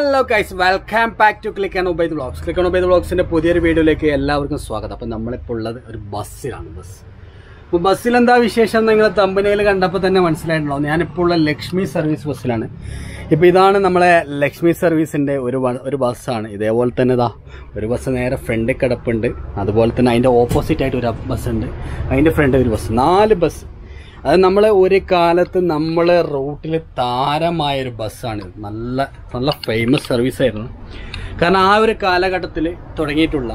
Hello guys welcome back to click and Obaid vlogs click and Obaid വ്ളോഗ്സിന്റെ പുതിയൊരു വീഡിയോയിലേക്ക് എല്ലാവർക്കും സ്വാഗതം അപ്പം നമ്മളിപ്പോൾ ഉള്ളത് ഒരു ബസ്സിലാണ് ബസ് അപ്പോൾ ബസ്സിൽ എന്താ വിശേഷം എന്ന് നിങ്ങൾ തമ്പനയിൽ കണ്ടപ്പോൾ തന്നെ മനസ്സിലായിട്ടുണ്ടോ ഞാനിപ്പോൾ ഉള്ള ലക്ഷ്മി സർവീസ് ബസ്സിലാണ് ഇപ്പോൾ ഇതാണ് നമ്മളെ ലക്ഷ്മി സർവീസിൻ്റെ ഒരു ബ- ഒരു ബസ്സാണ് ഇതേപോലെ തന്നെ ഇതാ ഒരു ബസ് നേരെ ഫ്രണ്ടിൽ കിടപ്പുണ്ട് അതുപോലെ തന്നെ അതിൻ്റെ ഓപ്പോസിറ്റ് ആയിട്ട് ഒരു ബസ് ഉണ്ട് അതിൻ്റെ ഫ്രണ്ട് ഒരു ബസ് നാല് ബസ് അത് നമ്മൾ ഒരു കാലത്ത് നമ്മൾ റൂട്ടിൽ താരമായൊരു ബസ്സാണ് ഇത്. നല്ല നല്ല ഫേമസ് സർവീസ് ആയിരുന്നു കാരണം ആ ഒരു കാലഘട്ടത്തിൽ തുടങ്ങിയിട്ടുള്ള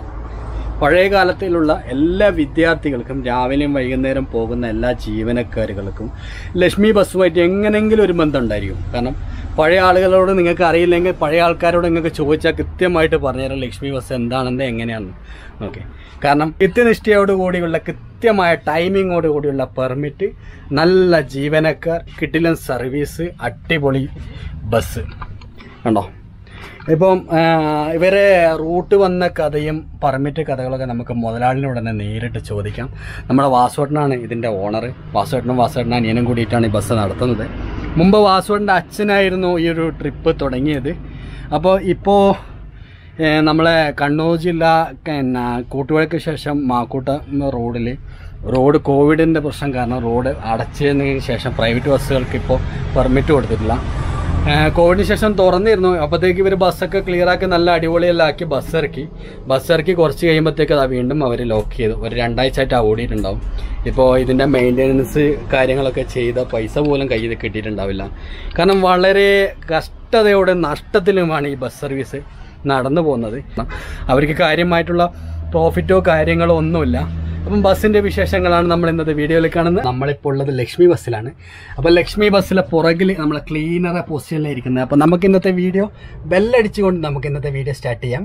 പഴയ കാലത്തിലുള്ള എല്ലാ വിദ്യാർത്ഥികൾക്കും രാവിലെയും വൈകുന്നേരം പോകുന്ന എല്ലാ ജീവനക്കാരുകൾക്കും ലക്ഷ്മി ബസ്സുമായിട്ട് എങ്ങനെങ്കിലും ഒരു ബന്ധം ഉണ്ടായിരിക്കും കാരണം പഴയ ആളുകളോട് നിങ്ങൾക്ക് അറിയില്ലെങ്കിൽ പഴയ ആൾക്കാരോട് നിങ്ങൾക്ക് ചോദിച്ചാൽ കൃത്യമായിട്ട് പറഞ്ഞുതരാം ലക്ഷ്മി ബസ് എന്താണെന്ന് എങ്ങനെയാണെന്ന് ഓക്കെ കാരണം കൃത്യനിഷ്ഠയോട് കൂടിയുള്ള കൃത്യമായ ടൈമിങ്ങോട് കൂടിയുള്ള പെർമിറ്റ് നല്ല ജീവനക്കാർ കിട്ടിലൻ സർവീസ് അടിപൊളി ബസ് കണ്ടോ ഇപ്പം ആ, ഇവരെ റൂട്ട് വന്ന കഥയും പെർമിറ്റ് കഥകളൊക്കെ നമുക്ക് മുതലാളിനോട് തന്നെ നേരിട്ട് ചോദിക്കാം നമ്മുടെ വാസുവേട്ടനാണ് ഇതിൻ്റെ ഓണർ വാസുവേട്ടനും വാസുവേട്ടനും അനിയനും കൂടിയിട്ടാണ് ഈ ബസ് നടത്തുന്നത് മുമ്പ് വാസുവേട്ടൻ്റെ അച്ഛനായിരുന്നു ഈ ഒരു ട്രിപ്പ് തുടങ്ങിയത് അപ്പോൾ ഇപ്പോൾ ഏഹ് നമ്മളെ കണ്ണൂർ ജില്ല പിന്നെ കൂട്ടുപുഴയ്ക്ക് ശേഷം മാക്കൂട്ട റോഡിൽ റോഡ് കോവിഡിൻ്റെ പ്രശ്നം കാരണം റോഡ് അടച്ചതിന് ശേഷം പ്രൈവറ്റ് ബസ്സുകൾക്ക് ഇപ്പോൾ പെർമിറ്റ് കൊടുത്തിട്ടില്ല ഏഹ് കോവിഡിന് ശേഷം തുറന്നിരുന്നു അപ്പോഴത്തേക്ക് ഇവർ ബസ്സൊക്കെ ക്ലിയർ ആക്കി നല്ല അടിപൊളിയെല്ലാം ആക്കി ബസ് ഇറക്കി ബസ് ഇറക്കി കുറച്ച് കഴിയുമ്പോഴത്തേക്ക് അത് വീണ്ടും അവർ ലോക്ക് ചെയ്തു ഒരു രണ്ടാഴ്ച ആയിട്ട് ഓടിയിട്ടുണ്ടാവും ഇപ്പോൾ ഇതിൻ്റെ മെയിൻ്റെനൻസ് കാര്യങ്ങളൊക്കെ ചെയ്ത പൈസ പോലും കയ്യിൽ കിട്ടിയിട്ടുണ്ടാവില്ല കാരണം വളരെ കഷ്ടതയോടെ നഷ്ടത്തിലുമാണ് ഈ ബസ് സർവീസ് നടന്നു പോകുന്നത് അവർക്ക് കാര്യമായിട്ടുള്ള പ്രോഫിറ്റോ കാര്യങ്ങളോ ഒന്നുമില്ല അപ്പം ബസ്സിന്റെ വിശേഷങ്ങളാണ് നമ്മൾ ഇന്നത്തെ വീഡിയോയിൽ കാണുന്നത് നമ്മളിപ്പോൾ ഉള്ളത് ലക്ഷ്മി ബസ്സിലാണ് അപ്പോൾ ലക്ഷ്മി ബസ്സിലെ പുറകിൽ നമ്മൾ ക്ലീനർ പൊസിഷനിലാണ് ഇരിക്കുന്നത് അപ്പോൾ നമുക്ക് ഇന്നത്തെ വീഡിയോ ബെല്ലടിച്ചുകൊണ്ട് നമുക്ക് ഇന്നത്തെ വീഡിയോ സ്റ്റാർട്ട് ചെയ്യാം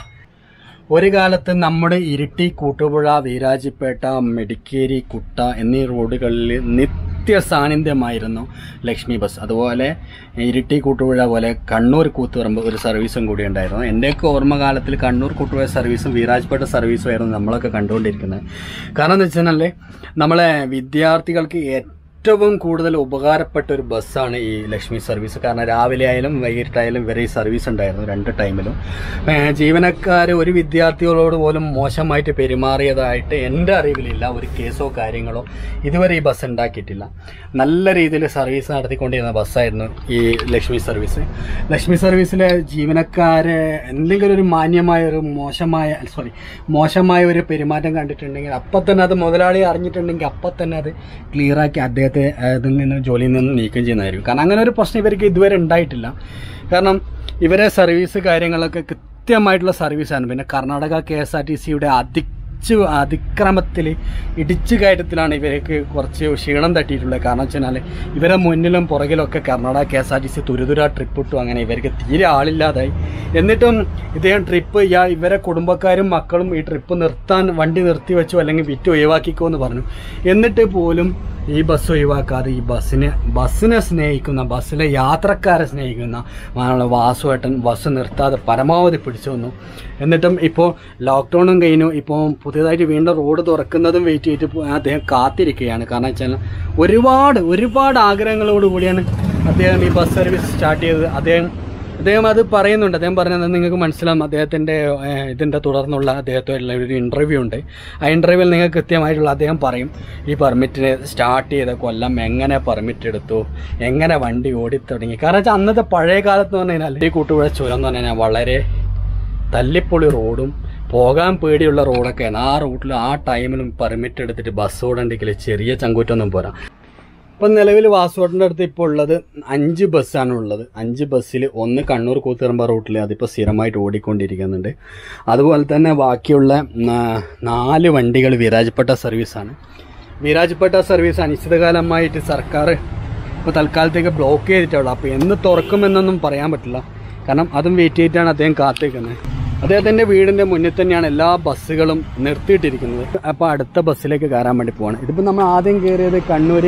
ഒരു കാലത്ത് നമ്മുടെ ഇരിട്ടി കൂട്ടുപുഴ വീരാജിപ്പേട്ട മെഡിക്കേരി കുട്ട എന്നീ റോഡുകളിൽ നിത്യ സാന്നിധ്യമായിരുന്നു ലക്ഷ്മി ബസ് അതുപോലെ ഇരിട്ടി കൂട്ടുപുഴ പോലെ കണ്ണൂർ കൂത്തുപറമ്പ് ഒരു സർവീസും കൂടി ഉണ്ടായിരുന്നു എൻ്റെയൊക്കെ ഓർമ്മ കാലത്തിൽ കണ്ണൂർ കൂട്ടുപുഴ സർവീസും വീരാജ്പേട്ട സർവീസും ആയിരുന്നു നമ്മളൊക്കെ കണ്ടുകൊണ്ടിരിക്കുന്നത് കാരണം എന്ന് വെച്ചാൽ നമ്മളെ വിദ്യാർത്ഥികൾക്ക് ഏറ്റവും കൂടുതൽ ഉപകാരപ്പെട്ട ഒരു ബസ്സാണ് ഈ ലക്ഷ്മി സർവീസ് കാരണം രാവിലെ ആയാലും വൈകിട്ടായാലും ഇവരെ ഈ സർവീസ് ഉണ്ടായിരുന്നു രണ്ട് ടൈമിലും ജീവനക്കാർ ഒരു വിദ്യാർത്ഥികളോട് പോലും മോശമായിട്ട് പെരുമാറിയതായിട്ട് എൻ്റെ അറിവിലില്ല ഒരു കേസോ കാര്യങ്ങളോ ഇതുവരെ ഈ ബസ് ഉണ്ടാക്കിയിട്ടില്ല നല്ല രീതിയിൽ സർവീസ് നടത്തിക്കൊണ്ടിരുന്ന ബസ്സായിരുന്നു ഈ ലക്ഷ്മി സർവീസ് ലക്ഷ്മി സർവീസിലെ ജീവനക്കാരെ എന്തെങ്കിലും ഒരു മാന്യമായ ഒരു മോശമായ സോറി മോശമായ ഒരു പെരുമാറ്റം കണ്ടിട്ടുണ്ടെങ്കിൽ അപ്പം തന്നെ അത് മുതലാളി അറിഞ്ഞിട്ടുണ്ടെങ്കിൽ അപ്പം തന്നെ അത് ക്ലിയറാക്കി അദ്ദേഹത്തെ അതിൽ നിന്ന് ജോലിയിൽ നിന്ന് നീക്കം ചെയ്യുന്നതായിരിക്കും കാരണം അങ്ങനെ ഒരു പ്രശ്നം ഇവർക്ക് ഇതുവരെ ഉണ്ടായിട്ടില്ല കാരണം ഇവരെ സർവീസ് കാര്യങ്ങളൊക്കെ കൃത്യമായിട്ടുള്ള സർവീസാണ് പിന്നെ Karnataka K S R T സിയുടെ അധിക അതിക്രമത്തിൽ ഇടിച്ചു കയറ്റത്തിലാണ് ഇവർക്ക് കുറച്ച് ക്ഷീണം തട്ടിയിട്ടുള്ളത് കാരണം വെച്ചാൽ ഇവരെ മുന്നിലും പുറകിലൊക്കെ Karnataka K S R T C തുരുതുര ട്രിപ്പ് ഇട്ടു അങ്ങനെ ഇവർക്ക് തീരെ ആളില്ലാതായി എന്നിട്ടും ഇദ്ദേഹം ട്രിപ്പ് ഇയാ ഇവരെ കുടുംബക്കാരും മക്കളും ഈ ട്രിപ്പ് നിർത്താൻ വണ്ടി നിർത്തി വെച്ചു അല്ലെങ്കിൽ വിറ്റ് ഒഴിവാക്കിക്കോ എന്ന് പറഞ്ഞു എന്നിട്ട് പോലും ഈ ബസ് ഒഴിവാക്കാതെ ഈ ബസ്സിനെ ബസ്സിനെ സ്നേഹിക്കുന്ന ബസ്സിലെ യാത്രക്കാരെ സ്നേഹിക്കുന്ന ആളുടെ വാസുവേട്ടൻ ബസ് നിർത്താതെ പരമാവധി പിടിച്ചു വന്നു എന്നിട്ടും ഇപ്പോൾ ലോക്ക്ഡൗണും കഴിഞ്ഞു ഇപ്പോൾ പുതിയതായിട്ട് വീണ്ടും റോഡ് തുറക്കുന്നതും വെയിറ്റ് ചെയ്തിട്ട് പോ- അദ്ദേഹം കാത്തിരിക്കുകയാണ് കാരണം വെച്ചാൽ ഒരുപാട് ഒരുപാട് ആഗ്രഹങ്ങളോട് കൂടിയാണ് അദ്ദേഹം ഈ ബസ് സർവീസ് സ്റ്റാർട്ട് ചെയ്തത് അദ്ദേഹം അദ്ദേഹം അത് പറയുന്നുണ്ട് അദ്ദേഹം പറഞ്ഞത് നിങ്ങൾക്ക് മനസ്സിലാവും അദ്ദേഹത്തിൻ്റെ ഏഹ്, ഇതിൻ്റെ തുടർന്നുള്ള അദ്ദേഹത്തുള്ള ഒരു ഇൻ്റർവ്യൂ ഉണ്ട് ആ ഇൻ്റർവ്യൂവിൽ നിങ്ങൾക്ക് കൃത്യമായിട്ടുള്ള അദ്ദേഹം പറയും ഈ പെർമിറ്റിന് സ്റ്റാർട്ട് ചെയ്ത കൊല്ലം എങ്ങനെ പെർമിറ്റ് എടുത്തു എങ്ങനെ വണ്ടി ഓടിത്തുടങ്ങി കാരണം വെച്ചാൽ അന്നത്തെ പഴയ കാലത്ത് എന്ന് പറഞ്ഞു കഴിഞ്ഞാൽ ഈ കൂട്ടുപുഴ ചുരം എന്ന് പറഞ്ഞു കഴിഞ്ഞാൽ വളരെ തല്ലിപ്പൊളി റോഡും പോകാൻ പേടിയുള്ള റോഡൊക്കെയാണ് ആ റൂട്ടിൽ ആ ടൈമിലും പെർമിറ്റ് എടുത്തിട്ട് ബസ് ഓടണ്ടെങ്കിൽ ചെറിയ ചങ്കൂറ്റൊന്നും പോരാ ഇപ്പം നിലവിൽ വാസുവേട്ടൻ്റെ അടുത്ത് ഇപ്പോൾ ഉള്ളത് അഞ്ച് ബസ്സാണ് ഉള്ളത് അഞ്ച് ബസ്സിൽ ഒന്ന് കണ്ണൂർ കൂത്തുറമ്പ റൂട്ടിൽ അതിപ്പോൾ സ്ഥിരമായിട്ട് ഓടിക്കൊണ്ടിരിക്കുന്നുണ്ട് അതുപോലെ തന്നെ ബാക്കിയുള്ള നാ- നാല് വണ്ടികൾ വിരാജപ്പെട്ട സർവീസാണ് വിരാജപ്പെട്ട സർവീസ് അനിശ്ചിതകാലമായിട്ട് സർക്കാർ ഇപ്പോൾ തൽക്കാലത്തേക്ക് ബ്ലോക്ക് ചെയ്തിട്ടുള്ളൂ അപ്പോൾ എന്ന് തുറക്കുമെന്നൊന്നും പറയാൻ പറ്റില്ല കാരണം അതും വെയിറ്റ് ചെയ്തിട്ടാണ് അദ്ദേഹം കാത്തിരിക്കുന്നത് അദ്ദേഹത്തിൻ്റെ വീടിൻ്റെ മുന്നിൽ തന്നെയാണ് എല്ലാ ബസ്സുകളും നിർത്തിയിട്ടിരിക്കുന്നത് അപ്പോൾ അടുത്ത ബസ്സിലേക്ക് കയറാൻ വേണ്ടി പോവാണ് ഇതിപ്പോൾ നമ്മൾ ആദ്യം കയറിയത് കണ്ണൂർ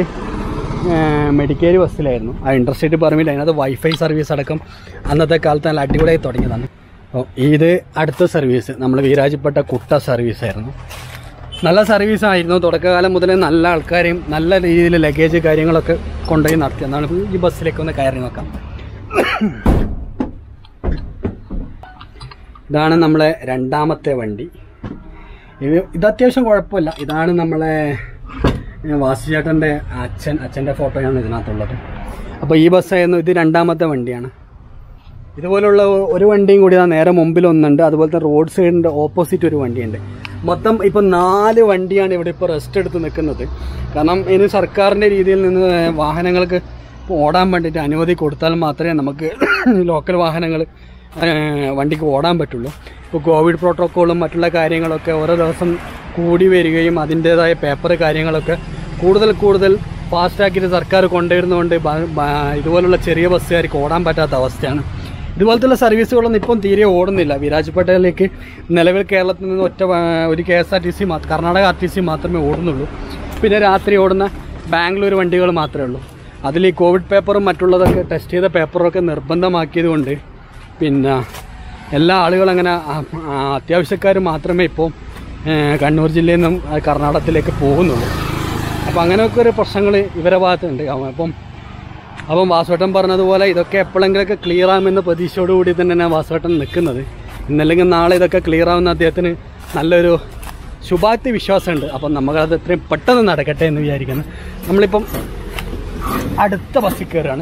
മെഡിക്കേരി ബസ്സിലായിരുന്നു ആ ഇൻട്രസ്റ്റേറ്റ് പെർമിറ്റ് അതിനകത്ത് വൈഫൈ സർവീസ് അടക്കം അന്നത്തെ കാലത്ത് നല്ല അടിപൊളിയായി തുടങ്ങിയതാണ് അപ്പോൾ ഇത് അടുത്ത സർവീസ് നമ്മൾ വീരാജിപ്പെട്ട കുട്ട സർവീസ് ആയിരുന്നു നല്ല സർവീസ് ആയിരുന്നു തുടക്കകാലം മുതലേ നല്ല ആൾക്കാരെയും നല്ല രീതിയിൽ ലഗേജ് കാര്യങ്ങളൊക്കെ കൊണ്ടുപോയി നടത്തി എന്നാണ് ഈ ബസ്സിലേക്ക് ഒന്ന് കയറി നോക്കാം ഇതാണ് നമ്മളെ രണ്ടാമത്തെ വണ്ടി ഇത് ഇത് അത്യാവശ്യം കുഴപ്പമില്ല ഇതാണ് നമ്മളെ ഏ, വാസുചേട്ടൻ്റെ അച്ഛൻ അച്ഛൻ്റെ ഫോട്ടോയാണ് ഇതിനകത്തുള്ളത് അപ്പോൾ ഈ ബസ്സായിരുന്നു ഇത് രണ്ടാമത്തെ വണ്ടിയാണ് ഇതുപോലുള്ള ഒരു വണ്ടിയും കൂടി ദാ നേരെ മുമ്പിൽ ഒന്നുണ്ട് അതുപോലെ തന്നെ റോഡ് സൈഡിൻ്റെ ഓപ്പോസിറ്റ് ഒരു വണ്ടിയുണ്ട് മൊത്തം ഇപ്പം നാല് വണ്ടിയാണ് ഇവിടെ ഇപ്പോൾ റെസ്റ്റ് എടുത്ത് നിൽക്കുന്നത് കാരണം ഇനി സർക്കാരിൻ്റെ രീതിയിൽ നിന്ന് വാഹനങ്ങൾക്ക് ഇപ്പോൾ ഓടാൻ വേണ്ടിയിട്ട് അനുമതി കൊടുത്താൽ മാത്രമേ നമുക്ക് ലോക്കൽ വാഹനങ്ങൾ വണ്ടിക്ക് ഓടാൻ പറ്റുള്ളൂ ഇപ്പോൾ കോവിഡ് പ്രോട്ടോക്കോളും മറ്റുള്ള കാര്യങ്ങളൊക്കെ ഓരോ ദിവസം കൂടി വരികയും അതിൻ്റേതായ പേപ്പർ കാര്യങ്ങളൊക്കെ കൂടുതൽ കൂടുതൽ ഫാസ്റ്റാക്കിയിട്ട് സർക്കാർ കൊണ്ടുവരുന്നതുകൊണ്ട് ബ- ബ- ഇതുപോലുള്ള ചെറിയ ബസ്സുകാർക്ക് ഓടാൻ പറ്റാത്ത അവസ്ഥയാണ് ഇതുപോലത്തുള്ള സർവീസുകളൊന്നും ഇപ്പം തീരെ ഓടുന്നില്ല വിരാജ്പേട്ടയിലേക്ക് നിലവിൽ കേരളത്തിൽ നിന്ന് ഒറ്റ വ- ഒരു K S R T C Karnataka R T C മാത്രമേ ഓടുന്നുള്ളൂ പിന്നെ രാത്രി ഓടുന്ന ബാംഗ്ലൂർ വണ്ടികൾ മാത്രമേ ഉള്ളൂ അതിൽ ഈ കോവിഡ് പേപ്പറും മറ്റുള്ളതൊക്കെ ടെസ്റ്റ് ചെയ്ത പേപ്പറൊക്കെ നിർബന്ധമാക്കിയത് കൊണ്ട് പിന്നെ എല്ലാ ആളുകളും അങ്ങനെ അത്യാവശ്യക്കാർ മാത്രമേ ഇപ്പോൾ കണ്ണൂർ ജില്ലയിൽ നിന്നും ആ, കർണാടകത്തിലേക്ക് പോകുന്നുള്ളൂ അപ്പോൾ അങ്ങനെയൊക്കെ ഒരു പ്രശ്നങ്ങൾ ഇവരെ ഭാഗത്തുണ്ട് അപ്പം അപ്പം വാസുവേട്ടൻ പറഞ്ഞതുപോലെ ഇതൊക്കെ എപ്പോഴെങ്കിലൊക്കെ ക്ലിയർ ആകുമെന്ന പ്രതീക്ഷയോടുകൂടി തന്നെയാണ് വാസുവേട്ടൻ നിൽക്കുന്നത് ഇന്നല്ലെങ്കിൽ നാളെ ഇതൊക്കെ ക്ലിയർ ആവുന്ന അദ്ദേഹത്തിന് നല്ലൊരു ശുഭാപ്തി വിശ്വാസമുണ്ട് അപ്പം നമുക്കത് എത്രയും പെട്ടെന്ന് നടക്കട്ടെ എന്ന് വിചാരിക്കുന്നു നമ്മളിപ്പം അടുത്ത ബസ്സിൽ കയറുകയാണ്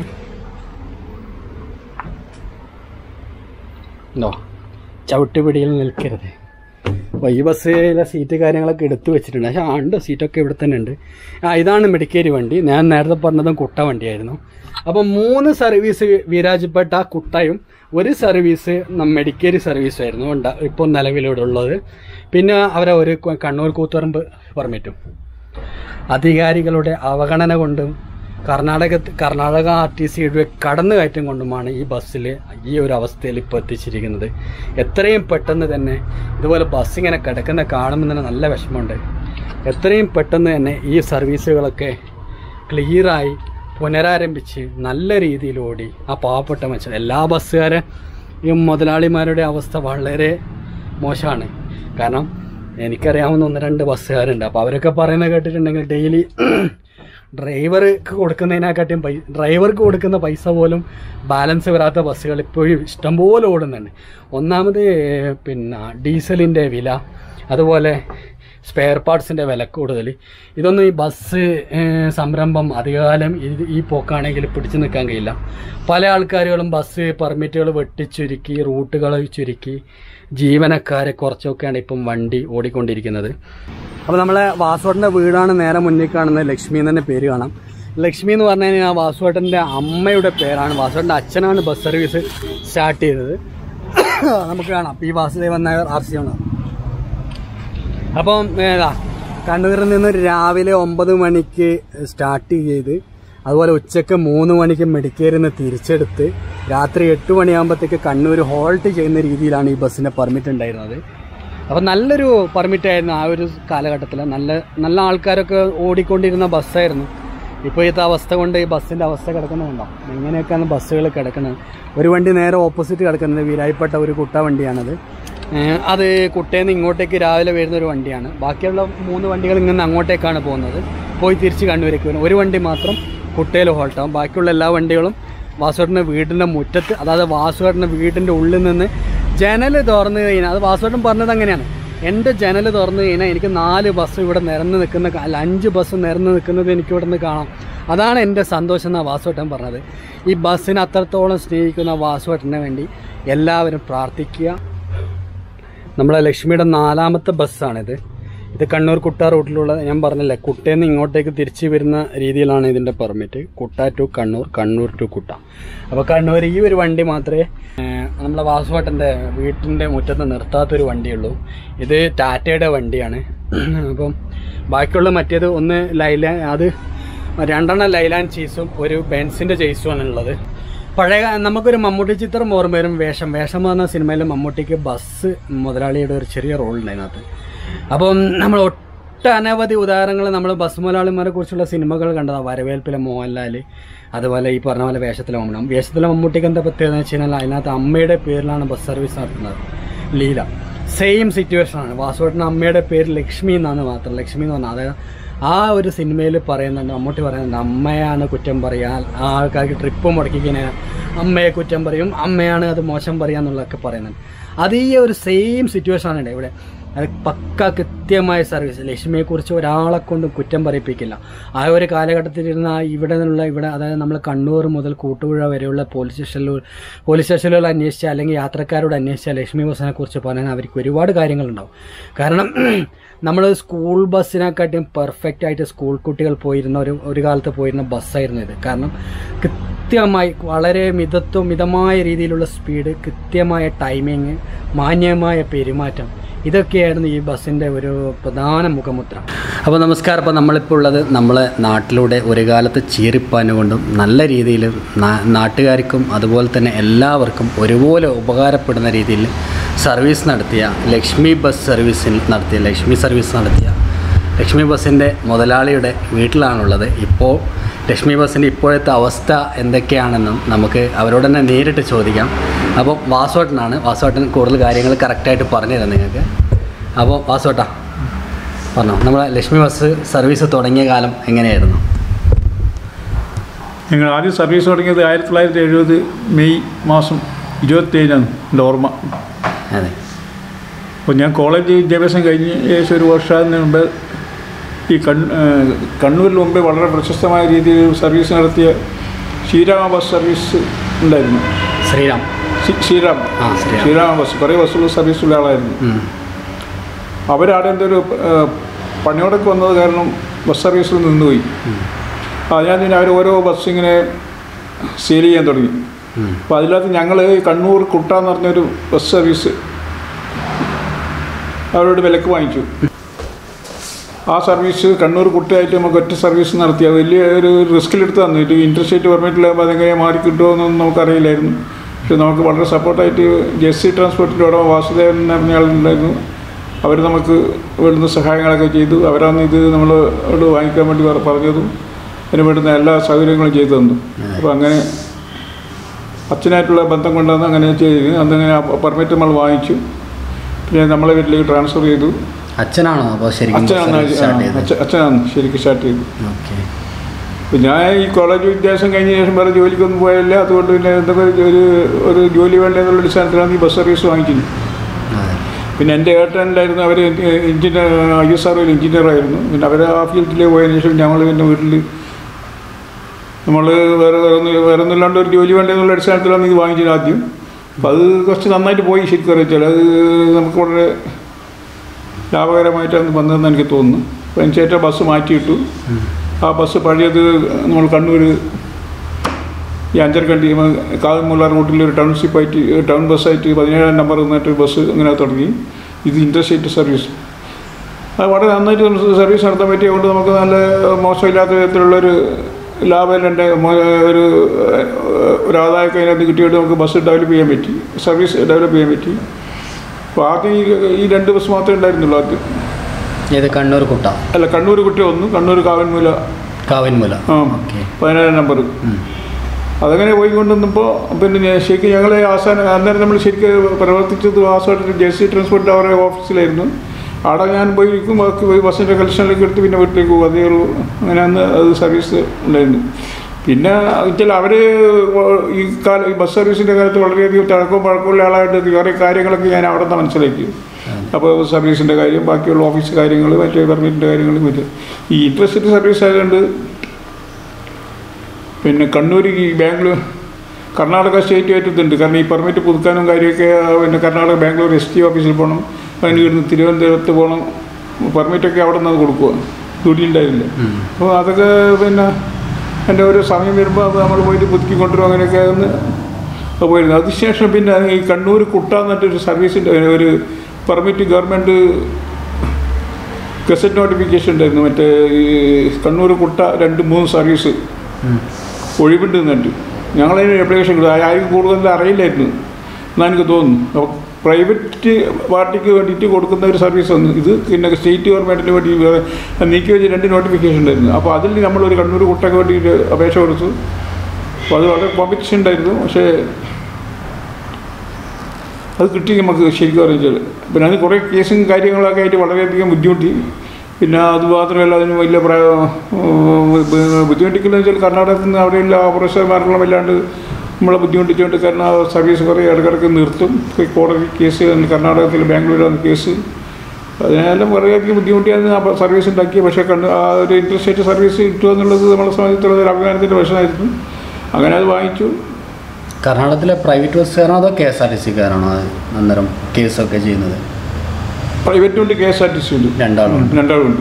എന്തോ ചവിട്ടുപിടിയിൽ നിൽക്കരുത് അപ്പോൾ ഈ ബസ്സിലെ സീറ്റ് കാര്യങ്ങളൊക്കെ എടുത്തു വെച്ചിട്ടുണ്ട് പക്ഷേ ആ ഉണ്ട് സീറ്റൊക്കെ ഇവിടെ തന്നെ ഉണ്ട് ആ ഇതാണ് മെഡിക്കേരി വണ്ടി ഞാൻ നേരത്തെ പറഞ്ഞതും കുട്ട വണ്ടിയായിരുന്നു അപ്പം മൂന്ന് സർവീസ് വിരാജപ്പെട്ട കുട്ടയും ഒരു സർവീസ് നം മെഡിക്കേരി സർവീസായിരുന്നു ഉണ്ട് ഇപ്പോൾ നിലവിലിവിടെ ഉള്ളത് പിന്നെ അവരെ ഒരു ക- കണ്ണൂർ കൂത്തുപറമ്പ് പെർമിറ്റും അധികാരികളുടെ അവഗണന കൊണ്ടും കർണാടക കർണാടക ആർ ടി സിയുടെ കടന്നുകയറ്റം കൊണ്ടുമാണ് ഈ ബസ്സിൽ ഈ ഒരു അവസ്ഥയിൽ ഇപ്പോൾ എത്തിച്ചിരിക്കുന്നത് എത്രയും പെട്ടെന്ന് തന്നെ ഇതുപോലെ ബസ് ഇങ്ങനെ കിടക്കുന്ന കാണുമ്പോൾ തന്നെ നല്ല വിഷമമുണ്ട് എത്രയും പെട്ടെന്ന് തന്നെ ഈ സർവീസുകളൊക്കെ ക്ലിയറായി പുനരാരംഭിച്ച് നല്ല രീതിയിൽ ഓടി ആ പാവപ്പെട്ട മനുഷ്യൻ എല്ലാ ബസ്സുകാരെ ഈ മുതലാളിമാരുടെ അവസ്ഥ വളരെ മോശമാണ് കാരണം എനിക്കറിയാവുന്ന ഒന്ന് രണ്ട് ബസ്സുകാരുണ്ട് അപ്പോൾ അവരൊക്കെ പറയുന്നത് കേട്ടിട്ടുണ്ടെങ്കിൽ ഡെയിലി ഡ്രൈവർക്ക് കൊടുക്കുന്നതിനെക്കാട്ടിയും പൈ ഡ്രൈവർക്ക് കൊടുക്കുന്ന പൈസ പോലും ബാലൻസ് വരാത്ത ബസ്സുകൾ ഇപ്പോഴും ഇഷ്ടംപോലെ ഓടുന്നുണ്ട് ഒന്നാമത് പിന്നെ ഡീസലിൻ്റെ വില അതുപോലെ സ്പെയർ പാർട്സിൻ്റെ വില കൂടുതൽ ഇതൊന്നും ഈ ബസ് ഏഹ്, സംരംഭം അധികകാലം ഇത് ഈ പോക്കാണെങ്കിൽ പിടിച്ചു നിൽക്കാൻ കഴിയില്ല പല ആൾക്കാരുകളും ബസ് പെർമിറ്റുകൾ വെട്ടിച്ചുരുക്കി റൂട്ടുകൾ ചുരുക്കി ജീവനക്കാരെ കുറച്ചൊക്കെയാണ് ഇപ്പം വണ്ടി ഓടിക്കൊണ്ടിരിക്കുന്നത് അപ്പോൾ നമ്മളെ വാസുവേട്ടൻ്റെ വീടാണ് നേരെ മുന്നിൽ കാണുന്നത് ലക്ഷ്മി എന്ന് തന്നെ പേര് കാണാം ലക്ഷ്മി എന്ന് പറഞ്ഞു കഴിഞ്ഞാൽ വാസുവേട്ടൻ്റെ അമ്മയുടെ പേരാണ് വാസുവേട്ടൻ്റെ അച്ഛനാണ് ബസ് സർവീസ് സ്റ്റാർട്ട് ചെയ്തത് നമുക്ക് കാണാം അപ്പോൾ ഈ വാസുദേവൻ നായർ ആർ സി ആണ് അപ്പം ഏതാ കണ്ണൂരിൽ നിന്ന് രാവിലെ ഒമ്പത് മണിക്ക് സ്റ്റാർട്ട് ചെയ്ത് അതുപോലെ ഉച്ചക്ക് മൂന്ന് മണിക്ക് മെഡിക്കേരിൽ നിന്ന് തിരിച്ചെടുത്ത് രാത്രി എട്ട് മണിയാകുമ്പോഴത്തേക്ക് കണ്ണൂർ ഹോൾട്ട് ചെയ്യുന്ന രീതിയിലാണ് ഈ ബസ്സിൻ്റെ പെർമിറ്റ് ഉണ്ടായിരുന്നത് അപ്പം നല്ലൊരു പെർമിറ്റ് ആയിരുന്നു ആ ഒരു കാലഘട്ടത്തിൽ നല്ല നല്ല ആൾക്കാരൊക്കെ ഓടിക്കൊണ്ടിരുന്ന ബസ്സായിരുന്നു ഇപ്പോഴത്തെ അവസ്ഥ കൊണ്ട് ഈ ബസ്സിൻ്റെ അവസ്ഥ കിടക്കുന്നുണ്ടോ എങ്ങനെയൊക്കെയാണ് ബസ്സുകൾ കിടക്കുന്നത് ഒരു വണ്ടി നേരെ ഓപ്പോസിറ്റ് കിടക്കുന്നത് വീരായിപ്പെട്ട ഒരു കുട്ട വണ്ടിയാണത് ഏഹ് അത് കുട്ടയിൽ നിന്ന് ഇങ്ങോട്ടേക്ക് രാവിലെ വരുന്ന ഒരു വണ്ടിയാണ് ബാക്കിയുള്ള മൂന്ന് വണ്ടികൾ ഇങ്ങനെ അങ്ങോട്ടേക്കാണ് പോകുന്നത് പോയി തിരിച്ച് കണ്ണൂരേക്ക് വരും ഒരു വണ്ടി മാത്രം കുട്ടയിൽ ഹോൾട്ടാവും ബാക്കിയുള്ള എല്ലാ വണ്ടികളും വാസുവേട്ടൻ്റെ വീടിൻ്റെ മുറ്റത്ത് അതായത് വാസുവേട്ടൻ്റെ വീടിൻ്റെ ഉള്ളിൽ നിന്ന് ജനൽ തുറന്നു കഴിഞ്ഞാൽ അത് വാസുവേട്ടൻ പറഞ്ഞത് അങ്ങനെയാണ് എൻ്റെ ജനൽ തുറന്നു കഴിഞ്ഞാൽ എനിക്ക് നാല് ബസ് ഇവിടെ നിരന്ന് നിൽക്കുന്ന കാ- അല്ല അഞ്ച് ബസ് നിരന്ന് നിൽക്കുന്നത് എനിക്ക് ഇവിടെ നിന്ന് കാണാം അതാണ് എൻ്റെ സന്തോഷം എന്നാണ് വാസുവേട്ടൻ പറഞ്ഞത് ഈ ബസ്സിനെ അത്രത്തോളം സ്നേഹിക്കുന്ന വാസുവേട്ടന് വേണ്ടി എല്ലാവരും പ്രാർത്ഥിക്കുക നമ്മളെ ലക്ഷ്മിയുടെ നാലാമത്തെ ബസ്സാണിത് ഇത് കണ്ണൂർ കുട്ട റൂട്ടിലുള്ള ഞാൻ പറഞ്ഞില്ലേ കുട്ടയിൽ നിന്ന് ഇങ്ങോട്ടേക്ക് തിരിച്ചു വരുന്ന രീതിയിലാണ് ഇതിൻ്റെ പെർമിറ്റ് കുട്ട ടു കണ്ണൂർ കണ്ണൂർ ടു കുട്ട അപ്പോൾ കണ്ണൂർ ഈ ഒരു വണ്ടി മാത്രമേ ഏഹ്, നമ്മളെ വാസുവേട്ടൻ്റെ വീട്ടിൻ്റെ മുറ്റത്ത് നിർത്താത്തൊരു വണ്ടിയുള്ളൂ ഇത് ടാറ്റയുടെ വണ്ടിയാണ് അപ്പം ബാക്കിയുള്ള മറ്റേത് ഒന്ന് ലൈല അത് രണ്ടെണ്ണം ലൈലാൻ ചീസും ഒരു ബെൻസിൻ്റെ ചേസുമാണ് ഉള്ളത് പഴയ കാ- നമുക്കൊരു മമ്മൂട്ടി ചിത്രം ഓർമ്മ വരും വേഷം വേഷം എന്ന സിനിമയിൽ മമ്മൂട്ടിക്ക് ബസ് മുതലാളിയുടെ ഒരു ചെറിയ റോൾ ഉണ്ട് അതിനകത്ത് അപ്പം നമ്മൾ ഒട്ടനവധി ഉദാഹരണങ്ങൾ നമ്മൾ ബസ് മുതലാളിമാരെ കുറിച്ചുള്ള സിനിമകൾ കണ്ടതാണ് വരവേൽപ്പിലെ മോഹൻലാൽ അതുപോലെ ഈ പറഞ്ഞ പോലെ വേഷത്തിലെ മമ്മൂട്ടി വേഷത്തിലെ മമ്മൂട്ടിക്ക് എന്താ പ്രത്യേകത എന്ന് വെച്ച് കഴിഞ്ഞാൽ അതിനകത്ത് അമ്മയുടെ പേരിലാണ് ബസ് സർവീസ് നടത്തുന്നത് ലീല സെയിം സിറ്റുവേഷൻ ആണ് വാസുവേട്ടൻ്റെ അമ്മയുടെ പേര് ലക്ഷ്മി എന്നാണ് മാത്രം ലക്ഷ്മി എന്ന് പറഞ്ഞാൽ അതായത് ആ ഒരു സിനിമയിൽ പറയുന്നുണ്ട് മമ്മൂട്ടി പറയുന്നുണ്ട് അമ്മയാണ് കുറ്റം പറയാൻ ആ ആൾക്കാർക്ക് ട്രിപ്പ് മുടക്കി കഴിഞ്ഞാൽ അമ്മയെ കുറ്റം പറയും അമ്മയാണ് അത് മോശം പറയാന്നുള്ളതൊക്കെ പറയുന്നുണ്ട് അതേ ഒരു സെയിം സിറ്റുവേഷൻ ആണ് ഇവിടെ അത് പക്ക കൃത്യമായ സർവീസ് ലക്ഷ്മിയെക്കുറിച്ച് ഒരാളെ കൊണ്ടും കുറ്റം പറയിപ്പിക്കില്ല ആ ഒരു കാലഘട്ടത്തിലിരുന്ന ആ ഇവിടെ നിന്നുള്ള ഇവിടെ അതായത് നമ്മൾ കണ്ണൂർ മുതൽ കൂട്ടുപുഴ വരെയുള്ള പോലീസ് സ്റ്റേഷനിൽ പോലീസ് സ്റ്റേഷനുകൾ അന്വേഷിച്ചാൽ അല്ലെങ്കിൽ യാത്രക്കാരോട് അന്വേഷിച്ചാൽ ലക്ഷ്മി ബസ്സിനെ കുറിച്ച് പറയാൻ അവർക്ക് ഒരുപാട് കാര്യങ്ങളുണ്ടാവും കാരണം നമ്മൾ സ്കൂൾ ബസ്സിനെക്കാട്ടിയും പെർഫെക്റ്റ് ആയിട്ട് സ്കൂൾ കുട്ടികൾ പോയിരുന്ന ഒരു ഒരു കാലത്ത് പോയിരുന്ന ബസ്സായിരുന്നു ഇത് കാരണം കൃത്യമായി വളരെ മിതത്വം മിതമായ രീതിയിലുള്ള സ്പീഡ് കൃത്യമായ ടൈമിങ് മാന്യമായ പെരുമാറ്റം ഇതൊക്കെയായിരുന്നു ഈ ബസ്സിൻ്റെ ഒരു പ്രധാന മുഖമുദ്ര അപ്പോൾ നമസ്കാരം അപ്പോൾ നമ്മളിപ്പോൾ ഉള്ളത് നമ്മളെ നാട്ടിലൂടെ ഒരു കാലത്ത് ചീറിപ്പാഞ്ഞുകൊണ്ടും നല്ല രീതിയിൽ നാട്ടുകാർക്കും അതുപോലെ തന്നെ എല്ലാവർക്കും ഒരുപോലെ ഉപകാരപ്പെടുന്ന രീതിയിൽ സർവീസ് നടത്തിയ ലക്ഷ്മി ബസ് സർവീസിൽ നടത്തിയ ലക്ഷ്മി സർവീസ് നടത്തിയ ലക്ഷ്മി ബസ്സിൻ്റെ മുതലാളിയുടെ വീട്ടിലാണുള്ളത് ഇപ്പോൾ ലക്ഷ്മി ബസ്സിൻ്റെ ഇപ്പോഴത്തെ അവസ്ഥ എന്തൊക്കെയാണെന്നും നമുക്ക് അവരോട് തന്നെ നേരിട്ട് ചോദിക്കാം അപ്പോൾ വാസോട്ടനാണ് വാസോട്ടൻ കൂടുതൽ കാര്യങ്ങൾ കറക്റ്റായിട്ട് പറഞ്ഞു തരാം നിങ്ങൾക്ക് അപ്പോൾ വാസോട്ടാ പറഞ്ഞോ നമ്മളെ ലക്ഷ്മി ബസ് സർവീസ് തുടങ്ങിയ കാലം എങ്ങനെയായിരുന്നു ഞങ്ങൾ ആദ്യം സർവീസ് തുടങ്ങിയത് ആയിരത്തി തൊള്ളായിരത്തി എഴുപത് മെയ് മാസം ഇരുപത്തേഴിനാണ് എൻ്റെ ഓർമ്മ അതെ അപ്പോൾ ഞാൻ കോളേജ് വിദ്യാഭ്യാസം കഴിഞ്ഞ് ഏകദേശം ഒരു വർഷത്തിന് മുമ്പ് ഈ കൺ ഏഹ് കണ്ണൂരിൽ മുമ്പേ വളരെ പ്രശസ്തമായ രീതിയിൽ ഒരു സർവീസ് നടത്തിയ ശ്രീരാമ ബസ് സർവീസ് ഉണ്ടായിരുന്നു ശ്രീറാം ശ്രീ- ശ്രീരാം ആ ശ്രീറാം ശ്രീരാമ ബസ് കുറേ ബസ്സുകൾ സർവീസുള്ള ആളായിരുന്നു ഉം. അവരാടെ എന്തൊരു ഏഹ്, പണിയോടൊക്കെ വന്നത് കാരണം ബസ് സർവീസിൽ നിന്നുപോയി അതിനാൽ പിന്നെ അവർ ഓരോ ബസ് ഇങ്ങനെ സെയിൽ ചെയ്യാൻ തുടങ്ങി ഉം. അപ്പോൾ അതിനകത്ത് ഞങ്ങൾ കണ്ണൂർ കുട്ട എന്ന് പറഞ്ഞൊരു ബസ് സർവീസ് അവരോട് വിലക്ക് വാങ്ങിച്ചു ആ സർവീസ് കണ്ണൂർ കുട്ടയായിട്ട് നമുക്ക് ഒറ്റ സർവീസ് നടത്തി അത് വലിയ ഒരു റിസ്കിലെടുത്ത് തന്നു ഇത് ഇൻട്രസ്റ്റേറ്റ് പെർമിറ്റിലാകുമ്പോൾ അതെങ്ങനെ മാറി കിട്ടുമോ എന്നൊന്നും നമുക്കറിയില്ലായിരുന്നു പക്ഷെ നമുക്ക് വളരെ സപ്പോർട്ടായിട്ട് ജെ സി ട്രാൻസ്പോർട്ടിൻ്റെ ഉടമ വാസുദേവൻ എന്ന് പറഞ്ഞ ആളുണ്ടായിരുന്നു അവർ നമുക്ക് വേണ്ടുന്ന സഹായങ്ങളൊക്കെ ചെയ്തു അവരാണ് ഇത് നമ്മളോട് വാങ്ങിക്കാൻ വേണ്ടി പറ- പറഞ്ഞതും അതിന് വേണ്ടുന്ന എല്ലാ സൗകര്യങ്ങളും ചെയ്തു തന്നു അപ്പോൾ അങ്ങനെ അച്ഛനായിട്ടുള്ള ബന്ധം കൊണ്ടാണ് അങ്ങനെ ചെയ്ത് അന്നങ്ങനെ പെർമിറ്റ് നമ്മൾ വാങ്ങിച്ചു പിന്നെ നമ്മളെ വീട്ടിലേക്ക് ട്രാൻസ്ഫർ ചെയ്തു അച്ഛനാണോ അപ്പോൾ ശരിക്കും അച്ഛനാണ് സർവീസ് സ്റ്റാർട്ട് ചെയ്തത് അച്ഛ- അച്ഛനാണ് ശരിക്കും സ്റ്റാർട്ട് ചെയ്തു ഓക്കെ അപ്പോൾ ഞാൻ ഈ കോളേജ് വിദ്യാഭ്യാസം കഴിഞ്ഞ ശേഷം വേറെ ജോലിക്കൊന്നും പോയില്ല അതുകൊണ്ട് പിന്നെ എന്തൊക്കെ ഒരു ഒരു ജോലി വേണ്ട എന്നുള്ള അടിസ്ഥാനത്തിലാണ് ഈ ബസ് സർവീസ് വാങ്ങിച്ചത് അതെ പിന്നെ എൻ്റെ ഏട്ടനിലായിരുന്നു അവർ engineer I S R engineer ആയിരുന്നു പിന്നെ അവർ ആ ഫീൽഡിലേക്ക് പോയതിനു ശേഷം ഞങ്ങൾ പിന്നെ വീട്ടിൽ നമ്മൾ വേറെ വേറെ ഒന്നും വേറെ ഒന്നുമില്ലാണ്ട് ഒരു ജോലി വേണ്ടെന്നുള്ള അടിസ്ഥാനത്തിലാണ് ഇത് വാങ്ങിച്ചത് ആദ്യം അപ്പോൾ അത് കുറച്ച് നന്നായിട്ട് പോയി ശരിക്കും അറിയിച്ചാൽ അത് നമുക്ക് വളരെ ലാഭകരമായിട്ടാണ് വന്നതെന്ന് എനിക്ക് തോന്നുന്നു അപ്പോൾ എനിക്ക് ഏറ്റവും ബസ് മാറ്റിയിട്ടു ആ ബസ് പഴയത് നമ്മൾ കണ്ണൂർ ഈ അഞ്ചരക്കണ്ടി കാതമൂല റൂട്ടിൽ ഒരു ടൗൺഷിപ്പായിട്ട് ടൗൺ ബസ്സായിട്ട് പതിനേഴാം നമ്പർ എന്നിട്ട് ബസ് അങ്ങനെ തുടങ്ങി ഇത് ഇൻ്റർസ്റ്റേറ്റ് സർവീസ് അത് വളരെ നന്നായിട്ട് സർവീസ് നടത്താൻ പറ്റിയതുകൊണ്ട് നമുക്ക് നല്ല മോശമില്ലാത്ത വിധത്തിലുള്ളൊരു ലാഭം എൻ്റെ ഒരു ഒരു ആദായമൊക്കെ അതിനകത്ത് കിട്ടിയിട്ട് നമുക്ക് ബസ് ഡെവലപ്പ് ചെയ്യാൻ പറ്റി സർവീസ് ഡെവലപ്പ് ചെയ്യാൻ പറ്റി അപ്പോൾ ആദ്യം ഈ- ഈ രണ്ട് ബസ് മാത്രമേ ഉണ്ടായിരുന്നുള്ളൂ ആദ്യം ഇത് കണ്ണൂർ കുട്ട അല്ല കണ്ണൂർ കുട്ടി ഒന്ന് കണ്ണൂർ കാവൻമൂല കാവൻമുല ആ ഓക്കെ പതിനേഴാം നമ്പർ അതങ്ങനെ പോയിക്കൊണ്ടിരുന്നപ്പോൾ പിന്നെ ഞാൻ ശരിക്കും ഞങ്ങളെ ആസാന അന്നേരം നമ്മൾ ശരിക്കും പ്രവർത്തിച്ചത് ആസായിട്ട് ജെ സി ട്രാൻസ്പോർട്ട് അവരുടെ ഓഫീസിലായിരുന്നു അവിടെ ഞാൻ പോയി ഇരിക്കും ബാക്കി പോയി ബസ്സിൻ്റെ കളക്ഷനിലേക്ക് എടുത്ത് പിന്നെ വീട്ടിലേക്ക് പോകും അതേ ഉള്ളൂ അങ്ങനെ അന്ന് അത് സർവീസ് ഉണ്ടായിരുന്നു പിന്നെ വെച്ചാൽ അവർ ഈ കാല ഈ ബസ് സർവീസിൻ്റെ കാലത്ത് വളരെയധികം തിളക്കവും പഴക്കമുള്ള ആളായിട്ട് കുറേ കാര്യങ്ങളൊക്കെ ഞാൻ അവിടെ നിന്ന് മനസ്സിലാക്കി അപ്പോൾ സർവീസിൻ്റെ കാര്യം ബാക്കിയുള്ള ഓഫീസ് കാര്യങ്ങൾ മറ്റേ പെർമിറ്റിൻ്റെ കാര്യങ്ങൾ മറ്റേ ഈ ഇൻട്രസ്റ്റ് സർവീസ് ആയതുകൊണ്ട് പിന്നെ കണ്ണൂർ ഈ ബാംഗ്ലൂർ കർണാടക സ്റ്റേറ്റുമായിട്ട് ഇതുണ്ട് കാരണം ഈ പെർമിറ്റ് പുതുക്കാനും കാര്യമൊക്കെ ആ, പിന്നെ കർണാടക ബാംഗ്ലൂർ എസ് ടി ഓഫീസിൽ പോകണം അതിന് ഇവിടുന്ന് തിരുവനന്തപുരത്ത് പോകണം പെർമിറ്റൊക്കെ അവിടെ നിന്ന് കൊടുക്കുക ഡ്യൂട്ടിയിലുണ്ടായില്ല അപ്പോൾ അതൊക്കെ പിന്നെ എൻ്റെ ഒരു സമയം വരുമ്പോൾ അത് നമ്മൾ പോയിട്ട് പുതുക്കി കൊണ്ടുവരും അങ്ങനെയൊക്കെ ഒന്ന് പോയിരുന്നു അതിനുശേഷം പിന്നെ ഈ കണ്ണൂർ കുട്ട എന്നിട്ടൊരു സർവീസിൻ്റെ ഒരു പെർമിറ്റ് ഗവൺമെൻറ് ഗസറ്റ് നോട്ടിഫിക്കേഷൻ ഉണ്ടായിരുന്നു മറ്റേ ഈ കണ്ണൂർ കുട്ട രണ്ട് മൂന്ന് സർവീസ് ഒഴിവുണ്ട് എന്നിട്ട് ഞങ്ങളതിന് അപ്ലിക്കേഷൻ കൊടുത്തു ആ- ആർക്കും കൂടുതൽ അറിയില്ലായിരുന്നു എന്നാണ് എനിക്ക് തോന്നുന്നു അപ്പോൾ പ്രൈവറ്റ് പാർട്ടിക്ക് വേണ്ടിയിട്ട് കൊടുക്കുന്ന ഒരു സർവീസ് ഒന്ന് ഇത് പിന്നെ സ്റ്റേറ്റ് ഗവൺമെൻറ്റിന് വേണ്ടി വേറെ നീക്കി വെച്ച് രണ്ട് നോട്ടിഫിക്കേഷൻ ഉണ്ടായിരുന്നു അപ്പോൾ അതിൽ നമ്മളൊരു കണ്ണൂർ കുട്ടയ്ക്ക് വേണ്ടിയിട്ട് അപേക്ഷ കൊടുത്തു അപ്പോൾ അത് വളരെ കോമ്പറ്റീഷൻ ഉണ്ടായിരുന്നു പക്ഷേ അത് കിട്ടി നമുക്ക് ശരിക്കും അറിയിച്ചത് പിന്നെ അത് കുറേ കേസും കാര്യങ്ങളൊക്കെ ആയിട്ട് വളരെയധികം ബുദ്ധിമുട്ടി പിന്നെ അത് മാത്രമല്ല അതിന് വലിയ പ്രായ ബുദ്ധിമുട്ടിക്കുന്ന വെച്ചാൽ കർണാടകത്തിൽ നിന്ന് അവിടെയുള്ള ഓപ്പറേഷന്മാരെല്ലാം വല്ലാണ്ട് നമ്മളെ ബുദ്ധിമുട്ടിച്ചുകൊണ്ട് കാരണം ആ സർവീസ് കുറേ ഇടക്കിടക്ക് നിർത്തും ഈ കോടതി കേസ് കർണാടകത്തിൽ ബാംഗ്ലൂരാണ് കേസ് അതിനെല്ലാം കുറേയധികം ബുദ്ധിമുട്ടിയാണ് ആ സർവീസ് ഉണ്ടാക്കി പക്ഷേ കണ്ട് ആ ഒരു ഇൻട്രസ്റ്റ് സർവീസ് കിട്ടുക എന്നുള്ളത് നമ്മളെ സംബന്ധിച്ചുള്ള ഒരു അഭിമാനത്തിൻ്റെ പ്രശ്നമായിരുന്നു അങ്ങനെ അത് വാങ്ങിച്ചു കർണാടകത്തിലെ പ്രൈവറ്റ് ബസ്സുകാരാണോ അതോ കെ എസ് ആർ ടി സിക്കാരാണോ അത് അന്നേരം കേസൊക്കെ ചെയ്യുന്നത് പ്രൈവറ്റും ഉണ്ട് K S R T C ഉണ്ട് രണ്ടാളും ഉണ്ട് രണ്ടാളുണ്ട്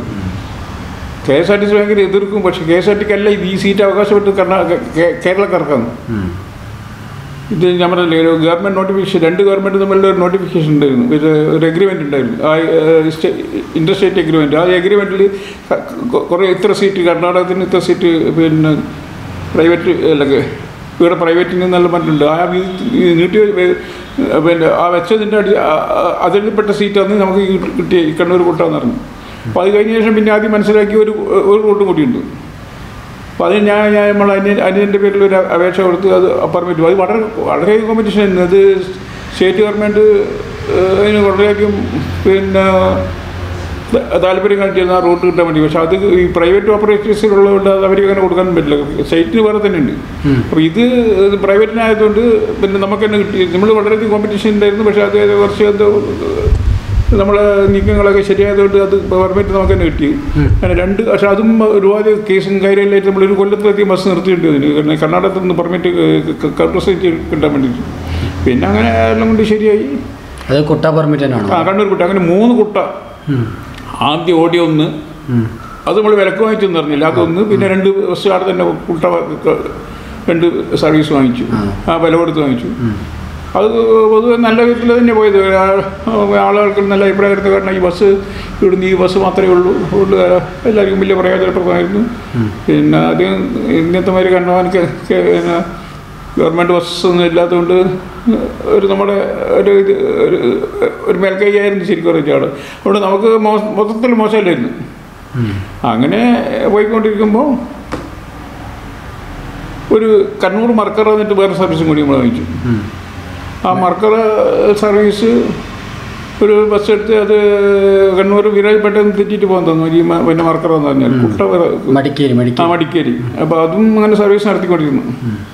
K S R T C ഭയങ്കര എതിർക്കും പക്ഷേ കെ എസ് ആർ ടിക്ക് അല്ല ഇത് ഈ സീറ്റ് അവകാശപ്പെട്ട് കർണാടക കേ- കേരളക്കാർക്കാണ് ഉം. ഇത് ഞാൻ പറഞ്ഞില്ലേ ഒരു ഗവൺമെൻറ് നോട്ടിഫിക്കേഷൻ രണ്ട് ഗവൺമെൻറ് തമ്മിലുള്ള ഒരു നോട്ടിഫിക്കേഷൻ ഉണ്ടായിരുന്നു ഇത് ഒരു എഗ്രിമെൻ്റ് ഉണ്ടായിരുന്നു ആ ഇൻഡർസ്റ്റേറ്റ് എഗ്രിമെൻറ്റ് ആ എഗ്രിമെൻറ്റിൽ കുറേ ഇത്ര സീറ്റ് കർണാടകത്തിന് ഇത്ര സീറ്റ് പിന്നെ പ്രൈവറ്റ് അല്ല ഇവിടെ പ്രൈവറ്റിൽ നിന്നെല്ലാം പറഞ്ഞിട്ടുണ്ട് ആ വീ- ഈ നീട്ടി വെ- പിന്നെ ആ വെച്ചതിൻ്റെ അടി ആ- ആ- അതിൽപ്പെട്ട സീറ്റാണ് നമുക്ക് ഈ കിട്ടിയ ഈ കണ്ണൂർ കൂട്ടാന്ന് പറഞ്ഞു അപ്പോൾ അത് കഴിഞ്ഞ ശേഷം പിന്നെ ആദ്യം മനസ്സിലാക്കി ഒരു ഒരു കൂട്ടും കൂടിയുണ്ട് അപ്പോൾ അതിന് ഞാൻ ഞാൻ നമ്മൾ അന്യ അന്യൻ്റെ പേരിൽ ഒരു അപേക്ഷ കൊടുത്ത് അത് പെർമിറ്റ് അത് വളരെ വളരെ കോമ്പറ്റീഷൻ ആയിരുന്നു അത് സ്റ്റേറ്റ് ഗവൺമെൻറ് അതിന് വളരെയധികം പിന്നെ ത- താല്പര്യം കാണിച്ചിരുന്ന ആ റൂട്ട് കിട്ടാൻ വേണ്ടി പക്ഷേ അത് ഈ പ്രൈവറ്റ് ഓപ്പറേറ്റേഴ്സിലുള്ളതുകൊണ്ട് അത് അവർക്ക് അങ്ങനെ കൊടുക്കാൻ പറ്റില്ല സ്റ്റേറ്റിന് വേറെ തന്നെ ഉണ്ട് ഉം. അപ്പോൾ ഇത് പ്രൈവറ്റിനായതുകൊണ്ട് പിന്നെ നമുക്ക് തന്നെ കിട്ടി നമ്മൾ വളരെയധികം കോമ്പറ്റീഷൻ ഉണ്ടായിരുന്നു പക്ഷേ അത് കുറച്ച് എന്തോ നമ്മളെ നീക്കങ്ങളൊക്കെ ശരിയായതുകൊണ്ട് അത് പെർമിറ്റ് നമുക്ക് തന്നെ കിട്ടി ഉം. അങ്ങനെ രണ്ട് പക്ഷേ അതും ഒരുപാട് കേസും കാര്യങ്ങളിലായിട്ട് നമ്മളൊരു കൊല്ലത്തിലധികം ബസ് നിർത്തിയിട്ടുണ്ട് അതിന് കാരണം കർണാടകത്തിൽ നിന്ന് പെർമിറ്റ് കർട്ടസൈറ്റ് കിട്ടാൻ വേണ്ടിയിട്ട് പിന്നെ അങ്ങനെ എല്ലാം കൊണ്ട് ശരിയായി അത് കുട്ട പെർമിറ്റ് തന്നെയാണോ ആ കണ്ണൂർ കുട്ട അങ്ങനെ മൂന്ന് കുട്ട ഉം. ആദ്യം ഓടിയ ഒന്ന് ഉം. അത് നമ്മൾ വിലക്ക് വാങ്ങിച്ചെന്ന് പറഞ്ഞില്ല അതൊന്ന് പിന്നെ രണ്ട് ബസ് അവിടെ തന്നെ കുട്ട ക- രണ്ട് സർവീസ് വാങ്ങിച്ചു ആ. ആ വില കൊടുത്ത് വാങ്ങിച്ചു ഉം. അത് പൊതുവെ നല്ല വിധത്തിൽ തന്നെ പോയത് ആ- ആളുകൾക്ക് നല്ല അഭിപ്രായമായിരുന്നു കാരണം ഈ ബസ് ഇവിടുന്ന് ഈ ബസ് മാത്രമേ ഉള്ളൂ അതുകൊണ്ട് എല്ലാവർക്കും വലിയ പ്രയോജനപ്രദമായിരുന്നു ഉം. പിന്നെ അത് ഇന്നത്തെ മാതിരി കണ്ടവാൻ പിന്നെ ഗവൺമെൻറ് ബസ്സൊന്നും ഇല്ലാത്തതുകൊണ്ട് ഒരു നമ്മുടെ ഒരു ഇത് ഒരു ഒരു മേൽക്കൈയായിരുന്നു ശരിക്കും പറഞ്ഞാൽ അതുകൊണ്ട് നമുക്ക് മോ മൊത്തത്തിൽ മോശമല്ലായിരുന്നു ഉം. അങ്ങനെ പോയിക്കൊണ്ടിരിക്കുമ്പോൾ ഒരു കണ്ണൂർ മർക്കറ എന്നിട്ട് വേറെ സർവീസും കൂടി നമ്മൾ വാങ്ങിച്ചു ഉം. ആ മർക്കറ സർവീസ് ഒരു ബസ് എടുത്ത് അത് കണ്ണൂർ വിരാജപ്പെട്ടെന്ന് തെറ്റിയിട്ട് പോകാൻ തന്നു ഈ മ- പിന്നെ മർക്കറ എന്ന് പറഞ്ഞാൽ കുട്ട വിറ- മടിക്കേരി ആ മടിക്കേരി മടിക്കേരി അപ്പോൾ അതും അങ്ങനെ സർവീസ് നടത്തിക്കൊണ്ടിരുന്നു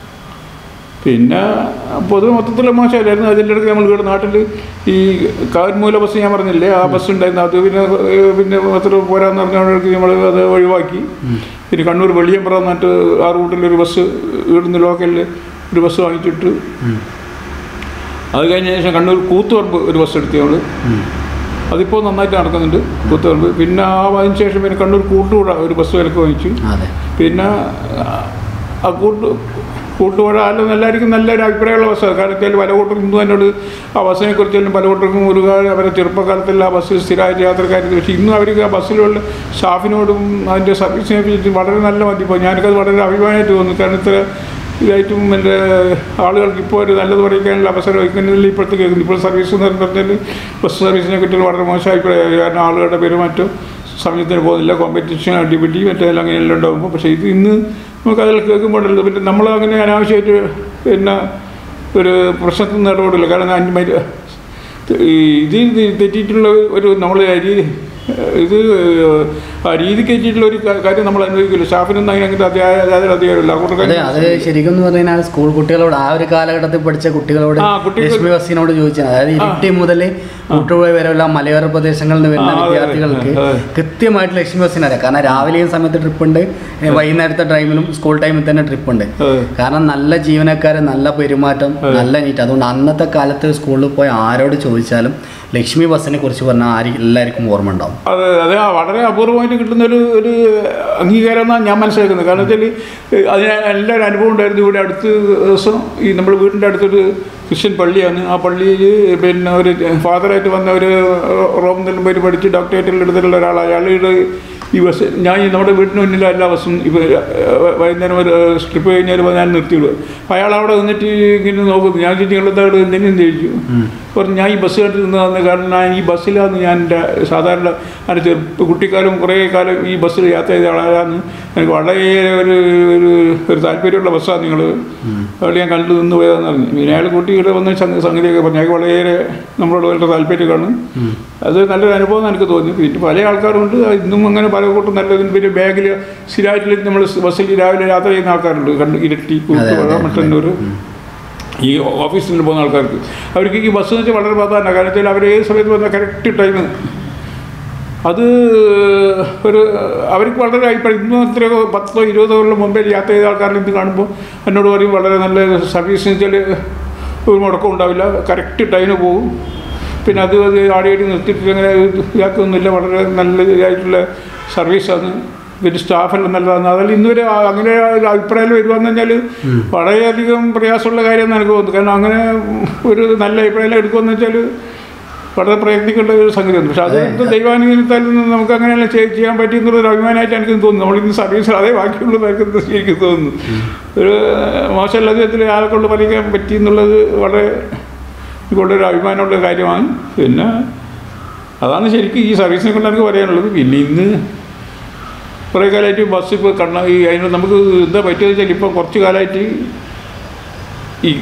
പിന്നെ പൊതുവെ മൊത്തത്തിൽ മോശമല്ലായിരുന്നു അതിൻ്റെ ഇടയ്ക്ക് നമ്മൾ ഇവിടെ നാട്ടിൽ ഈ കാവൻമൂല ബസ് ഞാൻ പറഞ്ഞില്ലേ ആ ബസ് ഉണ്ടായിരുന്നു അത് പിന്നെ ഏഹ്, പിന്നെ അത്ര പോരാന്ന് പറഞ്ഞിടയ്ക്ക് നമ്മൾ അത് ഒഴിവാക്കി പിന്നെ കണ്ണൂർ വെളിയമ്പുറം എന്നിട്ട് ആ റൂട്ടിലൊരു ബസ് ഇവിടുന്ന് ലോക്കലിൽ ഒരു ബസ് വാങ്ങിച്ചിട്ട് ഉം. അത് കഴിഞ്ഞ ശേഷം കണ്ണൂർ കൂത്തുപറമ്പ് ഒരു ബസ് എടുത്തു നമ്മൾ ഉം. അതിപ്പോൾ നന്നായിട്ട് നടക്കുന്നുണ്ട് കൂത്തുപറമ്പ് പിന്നെ ആ അതിന് ശേഷം പിന്നെ കണ്ണൂർ കൂട്ടുപുഴ ഒരു ബസ് വിലക്ക് വാങ്ങിച്ചു അതെ പിന്നെ ആ കൂട്ട് കൂട്ടുപുഴ അല്ല എല്ലാവർക്കും നല്ലൊരു അഭിപ്രായമുള്ള ബസ്സാണ് കാരണം വെച്ചാൽ പല കൂട്ടർക്കും ഇന്നും എന്നോട് ആ ബസ്സിനെ കുറിച്ചെല്ലാം പല കൂട്ടർക്കും ഒരു കാര്യം അവരെ ചെറുപ്പകാലത്തിൽ ആ ബസ്സിൽ സ്ഥിരമായിട്ട് യാത്രക്കാർക്ക് പക്ഷേ ഇന്നും അവർക്ക് ആ ബസ്സിലുള്ള സ്റ്റാഫിനോടും അതിൻ്റെ സർവീസിനെ പറ്റി വളരെ നല്ല മതിപ്പോൾ ഞാനൊക്കെ വളരെ അഭിമാനമായിട്ട് തോന്നുന്നു കാരണം ഇത്ര ഇതായിട്ടും എൻ്റെ ആളുകൾക്ക് ഇപ്പോൾ ഒരു നല്ലത് പറയിക്കാനുള്ള അവസരം വയ്ക്കുന്നതിൽ ഇപ്പോഴത്തെ കേൾക്കുന്നു ഇപ്പോൾ സർവീസ് എന്ന് പറഞ്ഞാൽ ബസ് സർവീസിനെ പറ്റി വളരെ മോശം അഭിപ്രായം കാരണം ആളുകളുടെ പെരുമാറ്റം സമയത്തിന് പോകുന്നില്ല കോമ്പറ്റീഷൻ അടിപിടി മറ്റേതെല്ലാം അങ്ങനെയെല്ലാം ഉണ്ടാകുമ്പോൾ പക്ഷേ ഇത് ഇന്ന് നമുക്ക് അതിൽ കേൾക്കുമ്പോഴല്ലോ പിന്നെ നമ്മൾ അങ്ങനെ അനാവശ്യമായിട്ട് പിന്നെ ഒരു പ്രശ്നത്തിൽ നിന്ന് ഇടപെടില്ല കാരണം അഞ്ച് മൈ ഈ ഇത് തെറ്റിയിട്ടുള്ള ഒരു നമ്മൾ രീതി ഇത് ആ രീതിക്ക് തെറ്റിയിട്ടുള്ള ഒരു കാ- കാര്യം നമ്മൾ അനുഭവിക്കില്ല സ്റ്റാഫിനൊന്നും അതിന് അങ്ങനത്തെ അധ്യായ യാതൊരു അധികാരമില്ല അതെ അത് അതുകൊണ്ട് ശരിക്കും എന്ന് പറഞ്ഞാൽ സ്കൂൾ കുട്ടികളോട് ആ ഒരു കാലഘട്ടത്തിൽ പഠിച്ച കുട്ടികളോട് ആ, കുട്ടികൾ- ലക്ഷ്മി ബസ്സിനോട് ചോദിച്ചാൽ അതായത് ഇരിട്ടി മുതൽ കൂട്ടുപുഴ വരെയുള്ള മലയോര പ്രദേശങ്ങളിൽ നിന്ന് വരുന്ന ആ, അതെ, അതെ, വിദ്യാർത്ഥികൾക്ക് അതെ. കൃത്യമായിട്ട് ലക്ഷ്മി ബസ്സിന് അറിയാം കാരണം രാവിലെയും സമയത്ത് ട്രിപ്പ് ഉണ്ട് ഏ, വൈകുന്നേരത്തെ ടൈമിലും സ്കൂൾ ടൈമിൽ തന്നെ ട്രിപ്പ് ഉണ്ട് അതെ. കാരണം നല്ല ജീവനക്കാർ നല്ല പെരുമാറ്റം അതെ. നല്ല നീറ്റ് അതുകൊണ്ട് അന്നത്തെ കാലത്ത് സ്കൂളിൽ പോയി ആരോട് ചോദിച്ചാലും ലക്ഷ്മി ബസ്സിനെ കുറിച്ച് പറഞ്ഞാൽ ആരും എല്ലാവർക്കും ഓർമ്മ ഉണ്ടാവും അത് അത് ആ വളരെ അപൂർവമായിട്ട് കിട്ടുന്ന ഒരു ഒരു അംഗീകാരം എന്നാണ് ഞാൻ മനസ്സിലാക്കുന്നത് കാരണം വെച്ചാൽ അതിന് നല്ലൊരു അനുഭവം ഉണ്ടായിരുന്നു ഇവിടെ അടുത്ത ദിവസം ഈ നമ്മുടെ വീടിൻ്റെ അടുത്തൊരു ക്രിസ്ത്യൻ പള്ളിയാണ് ആ പള്ളിയിൽ പിന്നെ ഒരു ഫാദറായിട്ട് വന്ന ഒരു റോം പേര് പഠിച്ച് ഡോക്ടറേറ്റിൽ എടുത്തിട്ടുള്ള ഒരാൾ അയാളുടെ ഈ ബസ് ഞാൻ ഈ നമ്മുടെ വീടിന് മുന്നിൽ എല്ലാ ബസ്സും ഇപ്പോൾ വൈകുന്നേരം ഒരു ട്രിപ്പ് കഴിഞ്ഞാൽ ഞാൻ നിർത്തിയുള്ളൂ അപ്പോൾ അയാൾ അവിടെ നിന്നിട്ട് ഇങ്ങനെ നോക്കുന്നു ഞാൻ നിങ്ങളെന്താണ് എന്തെങ്കിലും ചോദിച്ചു പറഞ്ഞു ഞാൻ ഈ ബസ് കണ്ടിട്ട് നിന്നതാണ് കാരണം ഞാൻ ഈ ബസ്സിലാണ് ഞാൻ എൻ്റെ സാധാരണ എൻ്റെ ചെറുപ്പ കുട്ടിക്കാലം കുറേ കാലം ഈ ബസ്സിൽ യാത്ര ചെയ്ത ആളാണ് എനിക്ക് വളരെ ഒരു ഒരു ഒരു താല്പര്യമുള്ള ബസ്സാണ് നിങ്ങൾ അവിടെ ഞാൻ കണ്ടു നിന്ന് പോയതെന്ന് പറഞ്ഞു പിന്നെ അയാൾ കുട്ടി ഇവിടെ വന്ന് സംഗ- സംഗതിയൊക്കെ പറഞ്ഞു അയാൾക്ക് വളരെ നമ്മളോട് വളരെ താല്പര്യമാണ് അത് നല്ലൊരു അനുഭവം എനിക്ക് തോന്നി പിന്നെ പല ആൾക്കാരുണ്ട് ഇന്നും അങ്ങനെ പല കൂട്ടം നല്ലതിന് പിന്നെ ബാഗിൽ സ്ഥിരമായിട്ട് നമ്മൾ ബസ്സിൽ രാവിലെ യാത്ര ചെയ്യുന്ന ആൾക്കാരുണ്ട് കണ്ട് ഇരട്ടി അതെ, കൂട്ടുപുഴ അതെ. മട്ടന്നൂർ ഈ ഓഫീസിൽ പോകുന്ന ആൾക്കാർക്ക് അവർക്ക് ഈ ബസ് എന്ന് വെച്ചാൽ വളരെ പ്രാധാന്യമാണ് കാരണം വെച്ചാൽ അവർ ഏത് സമയത്ത് വന്നാൽ കറക്റ്റ് ടൈം അത് ഒരു അവർക്ക് വളരെ അഭിപ്രായം ഇന്നും എത്രയോ പത്തോ ഇരുപതോ കൊല്ലം മുമ്പേ യാത്ര ചെയ്ത ആൾക്കാരിൽ ഇത് കാണുമ്പോൾ എന്നോട് പറയും വളരെ നല്ല സർവീസ് എന്ന് വെച്ചാൽ ഒരു മുടക്കം ഉണ്ടാവില്ല കറക്റ്റ് ടൈമിന് പോകും പിന്നെ അത് അത് ആടിയാടി നിർത്തിയിട്ട് അങ്ങനെ ഇതാക്കൊന്നുമില്ല വളരെ നല്ല ഇതായിട്ടുള്ള സർവീസാണ് പിന്നെ സ്റ്റാഫെല്ലാം നല്ലതാണ് അതിൽ ഇന്നുവരെ ആ- അങ്ങനെ ഒരു അഭിപ്രായം വരുവാന്ന് പറഞ്ഞാൽ വളരെയധികം പ്രയാസമുള്ള കാര്യമെന്ന് എനിക്ക് തോന്നുന്നു കാരണം അങ്ങനെ ഒരു നല്ല അഭിപ്രായം എടുക്കുമെന്ന് വെച്ചാൽ വളരെ പ്രയത്നിക്കേണ്ട ഒരു സംഗതിയാണ് പക്ഷെ അത് എന്ത് ദൈവാനുഗ്രഹത്താൽ നിന്ന് നമുക്ക് അങ്ങനെയല്ല ചെയ്- ചെയ്യാൻ പറ്റിയെന്നുള്ളൊരു അഭിമാനമായിട്ട് എനിക്ക് തോന്നുന്നു നമ്മളിന്ന് സർവീസിൽ അതേ ബാക്കിയുള്ളത് എനിക്ക് എനിക്ക് തോന്നുന്നു ഒരു മോശമല്ല വിധത്തിൽ ആളെ കൊണ്ട് പഠിക്കാൻ പറ്റി എന്നുള്ളത് വളരെ എനിക്കുള്ളൊരു അഭിമാനമുള്ള കാര്യമാണ് പിന്നെ അതാണ് ശരിക്കും ഈ സർവീസിനെ കൊണ്ട് എനിക്ക് പറയാനുള്ളത് പിന്നെ ഇന്ന് കുറേ കാലമായിട്ട് ബസ് ഇപ്പോൾ കണ്ണ ഈ അതിന് നമുക്ക് എന്താ പറ്റിയെന്ന് വെച്ചാൽ ഇപ്പം കുറച്ച് കാലമായിട്ട് ഈ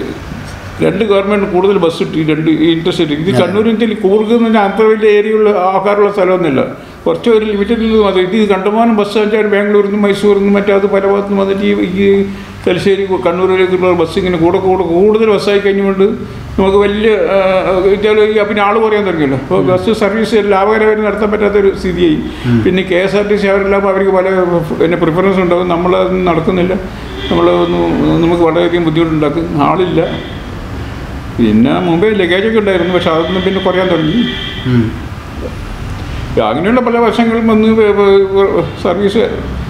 രണ്ട് ഗവൺമെൻറ് കൂടുതൽ ബസ് ഇട്ട് ഈ രണ്ട് ഇൻട്രസ്റ്റ് ഇത് കണ്ണൂരിൽ വെച്ചാൽ കൂർഗ് എന്ന് പറഞ്ഞാൽ അത്ര വലിയ ഏരിയയുള്ള ആൾക്കാരുള്ള സ്ഥലമൊന്നുമില്ല കുറച്ച് ഒരു ലിമിറ്റഡിൽ മാത്രം ഇത് കണ്ടമാനം ബസ് വെച്ചാൽ ബാംഗ്ലൂരിൽ നിന്ന് മൈസൂരിൽ നിന്ന് മറ്റേ അത് പല ഭാഗത്ത് നിന്ന് വന്നിട്ട് ഈ ഈ തലശ്ശേരി കണ്ണൂരിലേക്കുള്ള ബസ് ഇങ്ങനെ കൂടെ കൂടെ കൂടുതൽ ബസ്സായി കഴിഞ്ഞുകൊണ്ട് നമുക്ക് വലിയ വെച്ചാൽ ഈ പിന്നെ ആൾ പറയാൻ തുടങ്ങിയല്ലോ അപ്പോൾ ബസ് സർവീസ് ലാഭകരമായിട്ട് നടത്താൻ പറ്റാത്തൊരു സ്ഥിതിയായി പിന്നെ K S R T C അവരെല്ലാം അവർക്ക് പല പിന്നെ പ്രിഫറൻസ് ഉണ്ടാകും നമ്മളതൊന്നും നടക്കുന്നില്ല നമ്മളൊന്നും നമുക്ക് വളരെയധികം ബുദ്ധിമുട്ടുണ്ടാക്കും ആളില്ല പിന്നെ മുമ്പേ ലഗേജൊക്കെ ഉണ്ടായിരുന്നു പക്ഷെ അതൊന്നും പിന്നെ കുറയാൻ തുടങ്ങി ഉം. അങ്ങനെയുള്ള പല വശങ്ങളും വന്ന് വ- വ- വ- സർവീസ്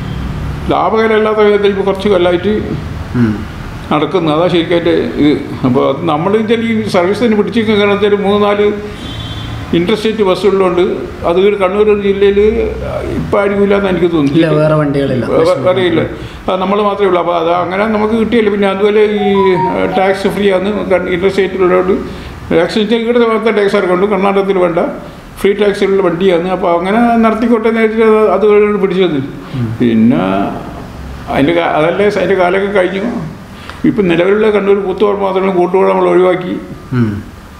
ലാഭകരമല്ലാത്ത വിധത്തിൽ ഇപ്പോൾ കുറച്ച് കൊല്ലമായിട്ട് ഉം. നടക്കുന്നു അതാ ശരിക്കായിട്ട് ഇത് അപ്പോൾ അത് നമ്മൾ വെച്ചാൽ ഈ സർവീസിന് പിടിച്ചിരിക്കുന്ന കാരണം വെച്ചാൽ മൂന്ന് നാല് ഇൻട്രസ്റ്റേറ്റ് ബസ്സുള്ളതുകൊണ്ട് അത് കണ്ണൂർ ജില്ലയിൽ ഇപ്പം ആയിരിക്കില്ല എന്ന് എനിക്ക് ഇല്ല തോന്നുന്നു വേറെ വണ്ടികളില്ല അറിയില്ല അത് നമ്മൾ മാത്രമേ ഉള്ളൂ അപ്പോൾ അത് അങ്ങനെ നമുക്ക് കിട്ടിയില്ല പിന്നെ അതുപോലെ ഈ ടാക്സ് ഫ്രീ ആണ് ഇൻട്രസ്റ്റേറ്റിലുള്ളതുകൊണ്ട് ടാക്സ് വെച്ചാൽ ഇവിടെ മാത്രം ടാക്സ് ഇറക്കുന്നുണ്ട് കർണാടകത്തിൽ വേണ്ട ഫ്രീ ടാക്സിലുള്ള വണ്ടിയാണ് അപ്പോൾ അങ്ങനെ നടത്തിക്കോട്ടെ എന്ന് വെച്ചിട്ട് അത് കഴിഞ്ഞ് പിടിച്ചത് പിന്നെ അതിൻ്റെ കാ- അതല്ലേ അതിൻ്റെ കാലമൊക്കെ കഴിഞ്ഞു ഇപ്പം നിലവിലുള്ള കണ്ണൂർ കൂത്തുപാട് മാത്രമേ കൂട്ടുപാട് നമ്മൾ ഒഴിവാക്കി ഉം.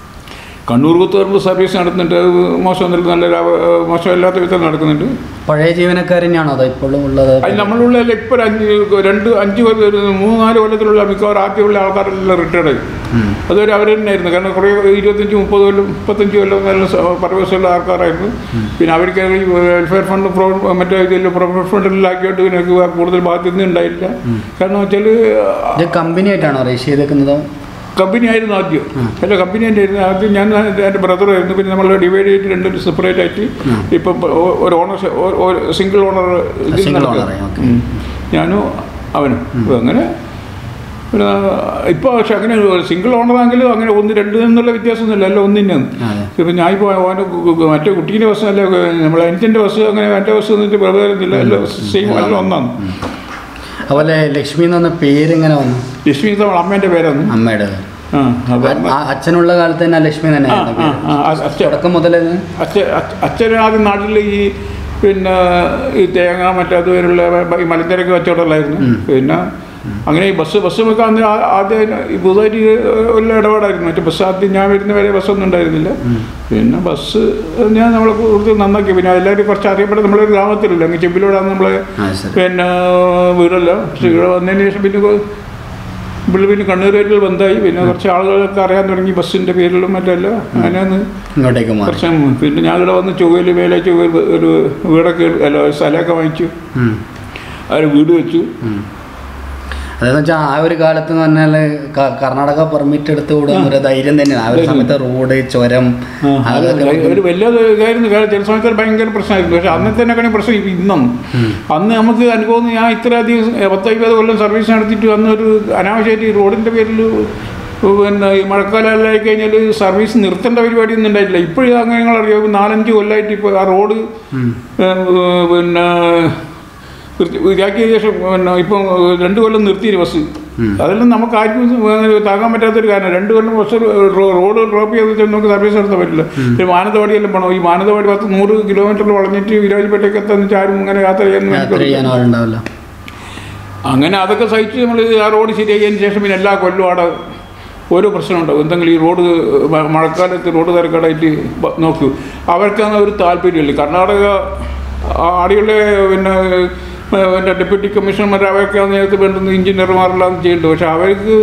കണ്ണൂർ കൂത്തുപാടിൽ സർവീസ് നടത്തുന്നുണ്ട് അത് മോശമൊന്നുമില്ല നല്ല ലാഭ- മോശമില്ലാത്ത വിധത്തിൽ നടക്കുന്നുണ്ട് പഴയ ജീവനക്കാർ തന്നെയാണോ അതോ ഇപ്പോഴും ഉള്ളത് അത് നമ്മളുള്ള ഇപ്പോൾ ഒരു അഞ്ച് രണ്ട് അഞ്ച് കൊല്ലം ഒരു മൂന്ന് നാല് കൊല്ലത്തിലുള്ള മിക്കവാറും ആദ്യമുള്ള ആൾക്കാരെല്ലാം റിട്ടയർഡ് ആയി ഉം. അതുവരെ അവർ തന്നെയായിരുന്നു കാരണം കുറേ ഇരുപത്തഞ്ച് മുപ്പത് കൊല്ലം മുപ്പത്തഞ്ച് കൊല്ലം നല്ല പർവ്വസമുള്ള ആൾക്കാരായിരുന്നു പിന്നെ അവർക്ക് ഈ വെൽഫെയർ ഫണ്ട് പ്രോ മറ്റേ ഇതിൽ പ്രൊഫഷണൽ ഫണ്ടിലാക്കിയിട്ട് പിന്നെ കൂടുതൽ ബാധ്യത ഉണ്ടായില്ല കാരണം വെച്ചാൽ ഇത് കമ്പനി ആയിട്ടാണോ രജിസ്റ്റർ ചെയ്തേക്കുന്നത് കമ്പനി ആയിരുന്നു ആദ്യം അല്ല കമ്പനി തന്നെ ആയിരുന്നു ആദ്യം ഞാൻ എൻ്റെ ബ്രദറായിരുന്നു പിന്നെ നമ്മൾ ഡിവൈഡ് ചെയ്തിട്ട് രണ്ടും സെപ്പറേറ്റ് ആയിട്ട് ഇപ്പം ഒ- ഒരു owner single owner Single owner ആയി, okay. ഞാനും അവനും അപ്പൊ അങ്ങനെ പിന്നെ ഇപ്പോൾ പക്ഷെ അങ്ങനെ സിംഗിൾ ഓണറാണെങ്കിലും അങ്ങനെ ഒന്ന് രണ്ട് എന്നുള്ള വ്യത്യാസമൊന്നുമില്ല എല്ലാം ഒന്ന് തന്നെയാണ് അതെ ഇപ്പം ഞാൻ ഇപ്പോൾ ഓൻ്റെ മറ്റേ കുട്ടീൻ്റെ ബസ് അല്ല നമ്മളെ എനിക്കെൻ്റെ ബസ് അങ്ങനെ എൻ്റെ ബസ് എന്നിട്ട് വെറുതെ എല്ലാം സെയിം എല്ലാം ഒന്നാണ് അതുപോലെ ലക്ഷ്മി എന്ന് പറഞ്ഞ പേര് എങ്ങനെ വന്നു ലക്ഷ്മി നമ്മൾ അമ്മേൻ്റെ പേരാണ് അമ്മയുടെ ആ അപ്പം ആ അച്ഛനുള്ള കാലത്ത് തന്നെ ലക്ഷ്മി തന്നെ ആ ആ ആ അച്ഛൻ തുടക്കം മുതൽ അച്ഛൻ അച്ഛൻ ആദ്യം നാട്ടിൽ ഈ പിന്നെ ഈ തേങ്ങ മറ്റതുവരെയുള്ള ഈ മലഞ്ചരക്ക് കച്ചവടമല്ലായിരുന്നു പിന്നെ അങ്ങനെ ഈ ബസ് ബസ് നമുക്ക് അന്ന് ആ- ആദ്യം ഈ പുതുതായിട്ട് ഈ ഉള്ള ഇടപാടായിരുന്നു മറ്റേ ബസ് ആദ്യം ഞാൻ വരുന്ന വരെ ബസ്സൊന്നും ഉണ്ടായിരുന്നില്ല പിന്നെ ബസ് ഞാൻ നമ്മളെ കൂടുതൽ നന്നാക്കി പിന്നെ എല്ലാവരും കുറച്ച് അറിയപ്പെട്ട നമ്മളൊരു ഗ്രാമത്തിലല്ല അങ്ങ് ചെമ്പിലൂടാണ് നമ്മളെ ആ ശരി പിന്നെ വീടല്ല പക്ഷേ ഇവിടെ വന്നതിന് ശേഷം പിന്നെ കൊ- ഇവിടെ പിന്നെ കണ്ണൂരുമായിട്ടുള്ള ബന്ധമായി പിന്നെ കുറച്ച് ആളുകളൊക്കെ അറിയാൻ തുടങ്ങി ബസ്സിൻ്റെ പേരിലും മറ്റല്ല അങ്ങനെയാണ് ഇങ്ങോട്ടേക്ക് മാറി കുറച്ച് പിന്നെ ഞാൻ ഇവിടെ വന്ന് ചൊവ്വയിൽ വേല ചൊവ്വയിൽ ഒരു വീടൊക്കെ എടു- അല്ല ഒരു സ്ഥലമൊക്കെ വാങ്ങിച്ചു ഉം. ആ ഒരു വീട് വെച്ചു ഉം. അതെന്ന് വെച്ചാൽ ആ ഒരു കാലത്ത് എന്ന് പറഞ്ഞാൽ ക- കർണാടക പെർമിറ്റ് എടുത്ത് വിടുന്ന ഒരു ധൈര്യം തന്നെയാണ് ആ ഒരു സമയത്ത് റോഡ് ചുരം അത് അതൊക്കെ ഒരു വലിയ ഇതായിരുന്നു കാരണം ചില സമയത്ത് ഭയങ്കര പ്രശ്നമായിരുന്നു പക്ഷെ അന്നത്തെ പ്രശ്നം ഇപ്പം ഇന്നും അന്ന് നമുക്ക് അനുഭവം ഞാൻ ഇത്രയധികം പത്തൈമ്പത് കൊല്ലം സർവീസ് നടത്തിയിട്ട് അന്ന് ഒരു അനാവശ്യമായിട്ട് ഈ റോഡിൻ്റെ പേരിൽ പിന്നെ ഈ മഴക്കാലമായി കഴിഞ്ഞാൽ സർവീസ് നിർത്തേണ്ട പരിപാടിയൊന്നും ഉണ്ടായിട്ടില്ല ഇപ്പോഴും അങ്ങനെ നിങ്ങൾ അറിയാം നാലഞ്ച് കൊല്ലമായിട്ട് ഇപ്പോൾ ആ റോഡ് ഏഹ്, പിന്നെ നിർത്തി- ഇതാക്കിയ ശേഷം പിന്നെ ഇപ്പം രണ്ട് കൊല്ലം നിർത്തി ബസ് അതെല്ലാം നമുക്ക് ആർക്കും ഏഹ് താങ്ങാൻ പറ്റാത്തൊരു കാരണം രണ്ട് കൊല്ലം ബസ് റോ- റോഡ് ഡ്രോപ്പ് ചെയ്ത് വെച്ചാൽ നമുക്ക് സർവീസ് നടത്താൻ പറ്റില്ല ഈ മാനന്തവാടിയെല്ലാം പോകണം ഈ മാനന്തവാടി പത്ത് നൂറ് കിലോമീറ്ററിൽ വളഞ്ഞിട്ട് വിരാജപേട്ടയ്ക്ക് എത്താന്ന് വെച്ചാൽ ആരും അങ്ങനെ യാത്ര ചെയ്യാൻ യാത്ര ചെയ്യാൻ ആളുണ്ടാവില്ല അങ്ങനെ അതൊക്കെ സഹിച്ച് നമ്മൾ ആ റോഡ് ശരിയാക്കിയതിന് ശേഷം പിന്നെ എല്ലാ കൊല്ലവും അവിടെ ഓരോ പ്രശ്നമുണ്ടാവും എന്തെങ്കിലും ഈ റോഡ് മ- മഴക്കാലത്ത് റോഡ് തിരക്കടായിട്ട് ബ- നോക്കൂ അവർക്കങ്ങനെ ഒരു താല്പര്യമില്ല കർണാടക ആടെയുള്ള പിന്നെ ഏഹ്, പിന്നെ ഡെപ്യൂട്ടി കമ്മീഷണർമാർ അവർക്ക് ആ നേരത്ത് വേണ്ടുന്ന എഞ്ചിനീയർമാരെല്ലാം ചെയ്യുന്നുണ്ട് പക്ഷെ അവർക്ക്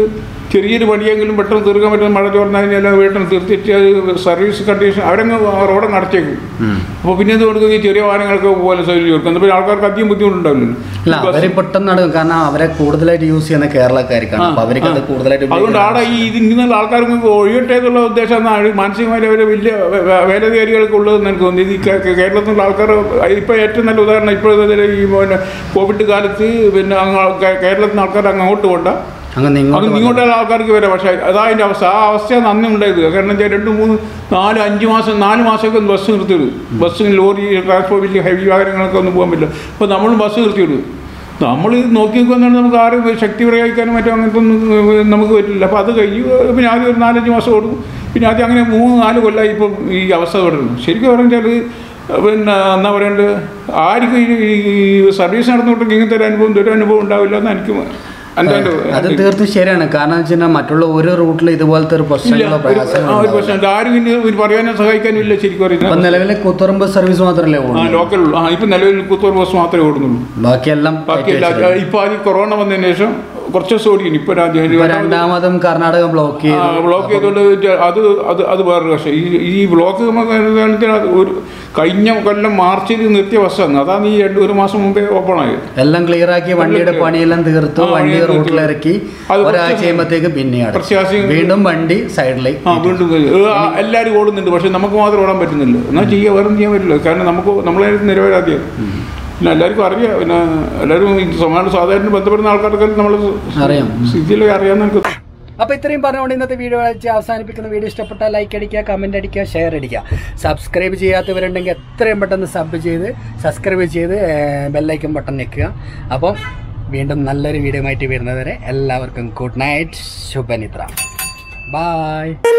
ചെറിയൊരു പണിയെങ്കിലും പെട്ടെന്ന് തീർക്കാൻ പറ്റുന്ന മഴ ചോർന്നാൽ കഴിഞ്ഞാൽ വീട്ടിൽ തീർത്തിട്ട് അത് സർവീസ് കണ്ടീഷൻ അവരങ്ങ് റോഡങ്ങ് അടച്ചേക്കും അപ്പോൾ പിന്നെ ഇത് കൊടുക്കുക ഈ ചെറിയ വാഹനങ്ങൾക്ക് പോലെ സൗകര്യം കൊടുക്കും എന്നിട്ട് ആൾക്കാർക്ക് അധികം ബുദ്ധിമുട്ടുണ്ടാവില്ലല്ലോ അല്ല അവര് പെട്ടെന്ന് നടക്കും കാരണം അവരെ കൂടുതലായിട്ട് യൂസ് ചെയ്യുന്ന കേരളക്കാർക്കാണ് അപ്പൊ അവർക്ക് അത് കൂടുതലായിട്ട് അതുകൊണ്ട് ആടെ ഈ ഇത് ഇങ്ങനെയുള്ള ആൾക്കാർക്ക് ഒഴിയട്ടെ എന്നുള്ള ഉദ്ദേശം എന്നാണ് മാനസികമായി അവർ വലിയ വേലധികാരികൾക്ക് ഉള്ളതെന്ന് എനിക്ക് തോന്നുന്നു ഈ കേ- കേ- കേരളത്തിലുള്ള ആൾക്കാർ ഇപ്പോൾ ഏറ്റവും നല്ല ഉദാഹരണം ഇപ്പോഴത്തെ ഈ പിന്നെ കോവിഡ് കാലത്ത് പിന്നെ അങ്ങ് കേ- കേരളത്തിൽ നിന്ന് ആൾക്കാർ അങ്ങ് അങ്ങോട്ട് പോകണ്ട അങ്ങനെ അത് ഇങ്ങോട്ട് ഇങ്ങോട്ടുള്ള ആൾക്കാർക്ക് വരാം പക്ഷേ അതാ അതിൻ്റെ അവസ്ഥ ആ അവസ്ഥയാണ് അന്ന് ഉണ്ടായത് കാരണം വെച്ചാൽ രണ്ട് മൂന്ന് നാല് അഞ്ച് മാസം നാല് മാസമൊക്കെ ഒന്ന് ബസ് നിർത്തിയിടും ബസ് ലോറി ട്രാൻസ്പോർട്ട് വലിയ ഹെവി വാഹനങ്ങളൊക്കെ ഒന്നും പോകാൻ പറ്റില്ല അപ്പോൾ നമ്മളും ബസ് നിർത്തിയിടും നമ്മൾ ഇത് നോക്കി നിൽക്കുന്നുണ്ട് നമുക്ക് ആരും ശക്തി പ്രയോഗിക്കാനും മറ്റോ അങ്ങനത്തെ ഒന്നും നമുക്ക് പറ്റില്ല അപ്പോൾ അത് കഴിഞ്ഞ് പിന്നെ ആദ്യം ഒരു നാലഞ്ച് മാസം ഓടും പിന്നെ ആദ്യം അങ്ങനെ മൂന്ന് നാല് കൊല്ലമായി ഇപ്പം ഈ അവസ്ഥ തുടരുന്നു ശരിക്കും പറഞ്ഞാൽ പിന്നെ എന്താ പറയേണ്ടത് ആർക്കും ഈ ഈ സർവീസ് നടന്നുകൊണ്ടെങ്കിൽ ഇങ്ങനത്തെ ഒരു അനുഭവം ഒരു അനുഭവം ഉണ്ടാവില്ല എന്ന് എനിക്ക് എൻ്റെ അത് തീർത്തും ശരിയാണ് കാരണം വെച്ചാൽ മറ്റുള്ള ഒരു റൂട്ടിൽ ഇതുപോലത്തെ ഒരു ഇല്ല പ്രശ്നങ്ങളോ ഒരു- പ്രയാസങ്ങളോ ആ, ഒരു ഉണ്ടാവില്ല. പ്രശ്നം ആരും ഇനി ഒരു പറയാനോ സഹായിക്കാനും ഇല്ല ശരിക്കും ഇപ്പൊ പറയുന്നത് നിലവിലെ കുത്തുറമ്പ് സർവീസ് മാത്രമല്ലേ ആ ഉള്ളൂ ലോക്കൽ ആ ഇപ്പം നിലവിൽ കുത്തൂർ ബസ് മാത്രമേ ഓടുന്നുള്ളൂ ബാക്കിയെല്ലാം ബാക്കിയല്ല ഇപ്പം ആദ്യം കൊറോണ വന്നതിന് ശേഷം കുറച്ച് ദിവസം ഓടിക്കുന്നു ഇപ്പം ഇപ്പൊ രണ്ടാമതും കർണാടക ബ്ലോക്ക് ചെയ്തു ബ്ലോക്ക് ചെയ്തുകൊണ്ട് അത് അത് അത് വേറൊരു വശം ഈ ഈ ബ്ലോക്ക് നമുക്ക് എന്താണെന്ന് വെച്ചാൽ ഒരു കഴിഞ്ഞ കൊല്ലം മാർച്ചിൽ നിർത്തിയ ബസ്സാണ് അതാണ് ഈ രണ്ട് ഒരു മാസം മുമ്പേ ഓപ്പൺ ആയത് എല്ലാം ക്ലിയർ ആക്കി വണ്ടിയുടെ പണിയെല്ലാം തീർത്തു ആ, വണ്ടി വണ്ടി റൂട്ടിലിറക്കി അത് ഒരാഴ്ച കുറച്ച് കഴിയുമ്പോഴത്തേക്ക് പിന്നെ അടച്ചു. പ്രത്യാശയും വീണ്ടും വണ്ടി സൈഡിലേക്ക് ആ വീണ്ടും വരും. ഏ, ആ, എല്ലാവരും ഓടുന്നുണ്ട് പക്ഷെ നമുക്ക് മാത്രം ഓടാൻ പറ്റുന്നില്ല എന്നാൽ ചെയ്യുക വേറെ ചെയ്യാൻ പറ്റില്ല കാരണം നമുക്ക് നമ്മളെ നിരവരാധിയാണ് പിന്നെ എല്ലാവർക്കും അറിയാം പിന്നെ എല്ലാവരും ഈ സമാന സാധാരണ ബന്ധപ്പെടുന്ന ആൾക്കാർക്ക് നമ്മൾ അറിയാം. സ്ഥിതിയിലൊക്കെ അറിയാമെന്ന് എനിക്ക് അപ്പോൾ ഇത്രയും പറഞ്ഞുകൊണ്ട് ഇന്നത്തെ വീഡിയോ വെച്ച് അവസാനിപ്പിക്കുന്ന വീഡിയോ ഇഷ്ടപ്പെട്ടാൽ ലൈക്ക് അടിക്കുക കമൻറ്റ് അടിക്കുക ഷെയർ അടിക്കുക സബ്സ്ക്രൈബ് ചെയ്യാത്തവരുണ്ടെങ്കിൽ എത്രയും പെട്ടെന്ന് സബ് ചെയ്ത് സബ്സ്ക്രൈബ് ചെയ്ത് ബെല്ലൈക്കൻ ബട്ടൺ ഞെക്കുക അപ്പം വീണ്ടും നല്ലൊരു വീഡിയോ ആയിട്ട് വരുന്നതുവരെ എല്ലാവർക്കും ഗുഡ് നൈറ്റ് ശുഭനിദ്ര ബായ്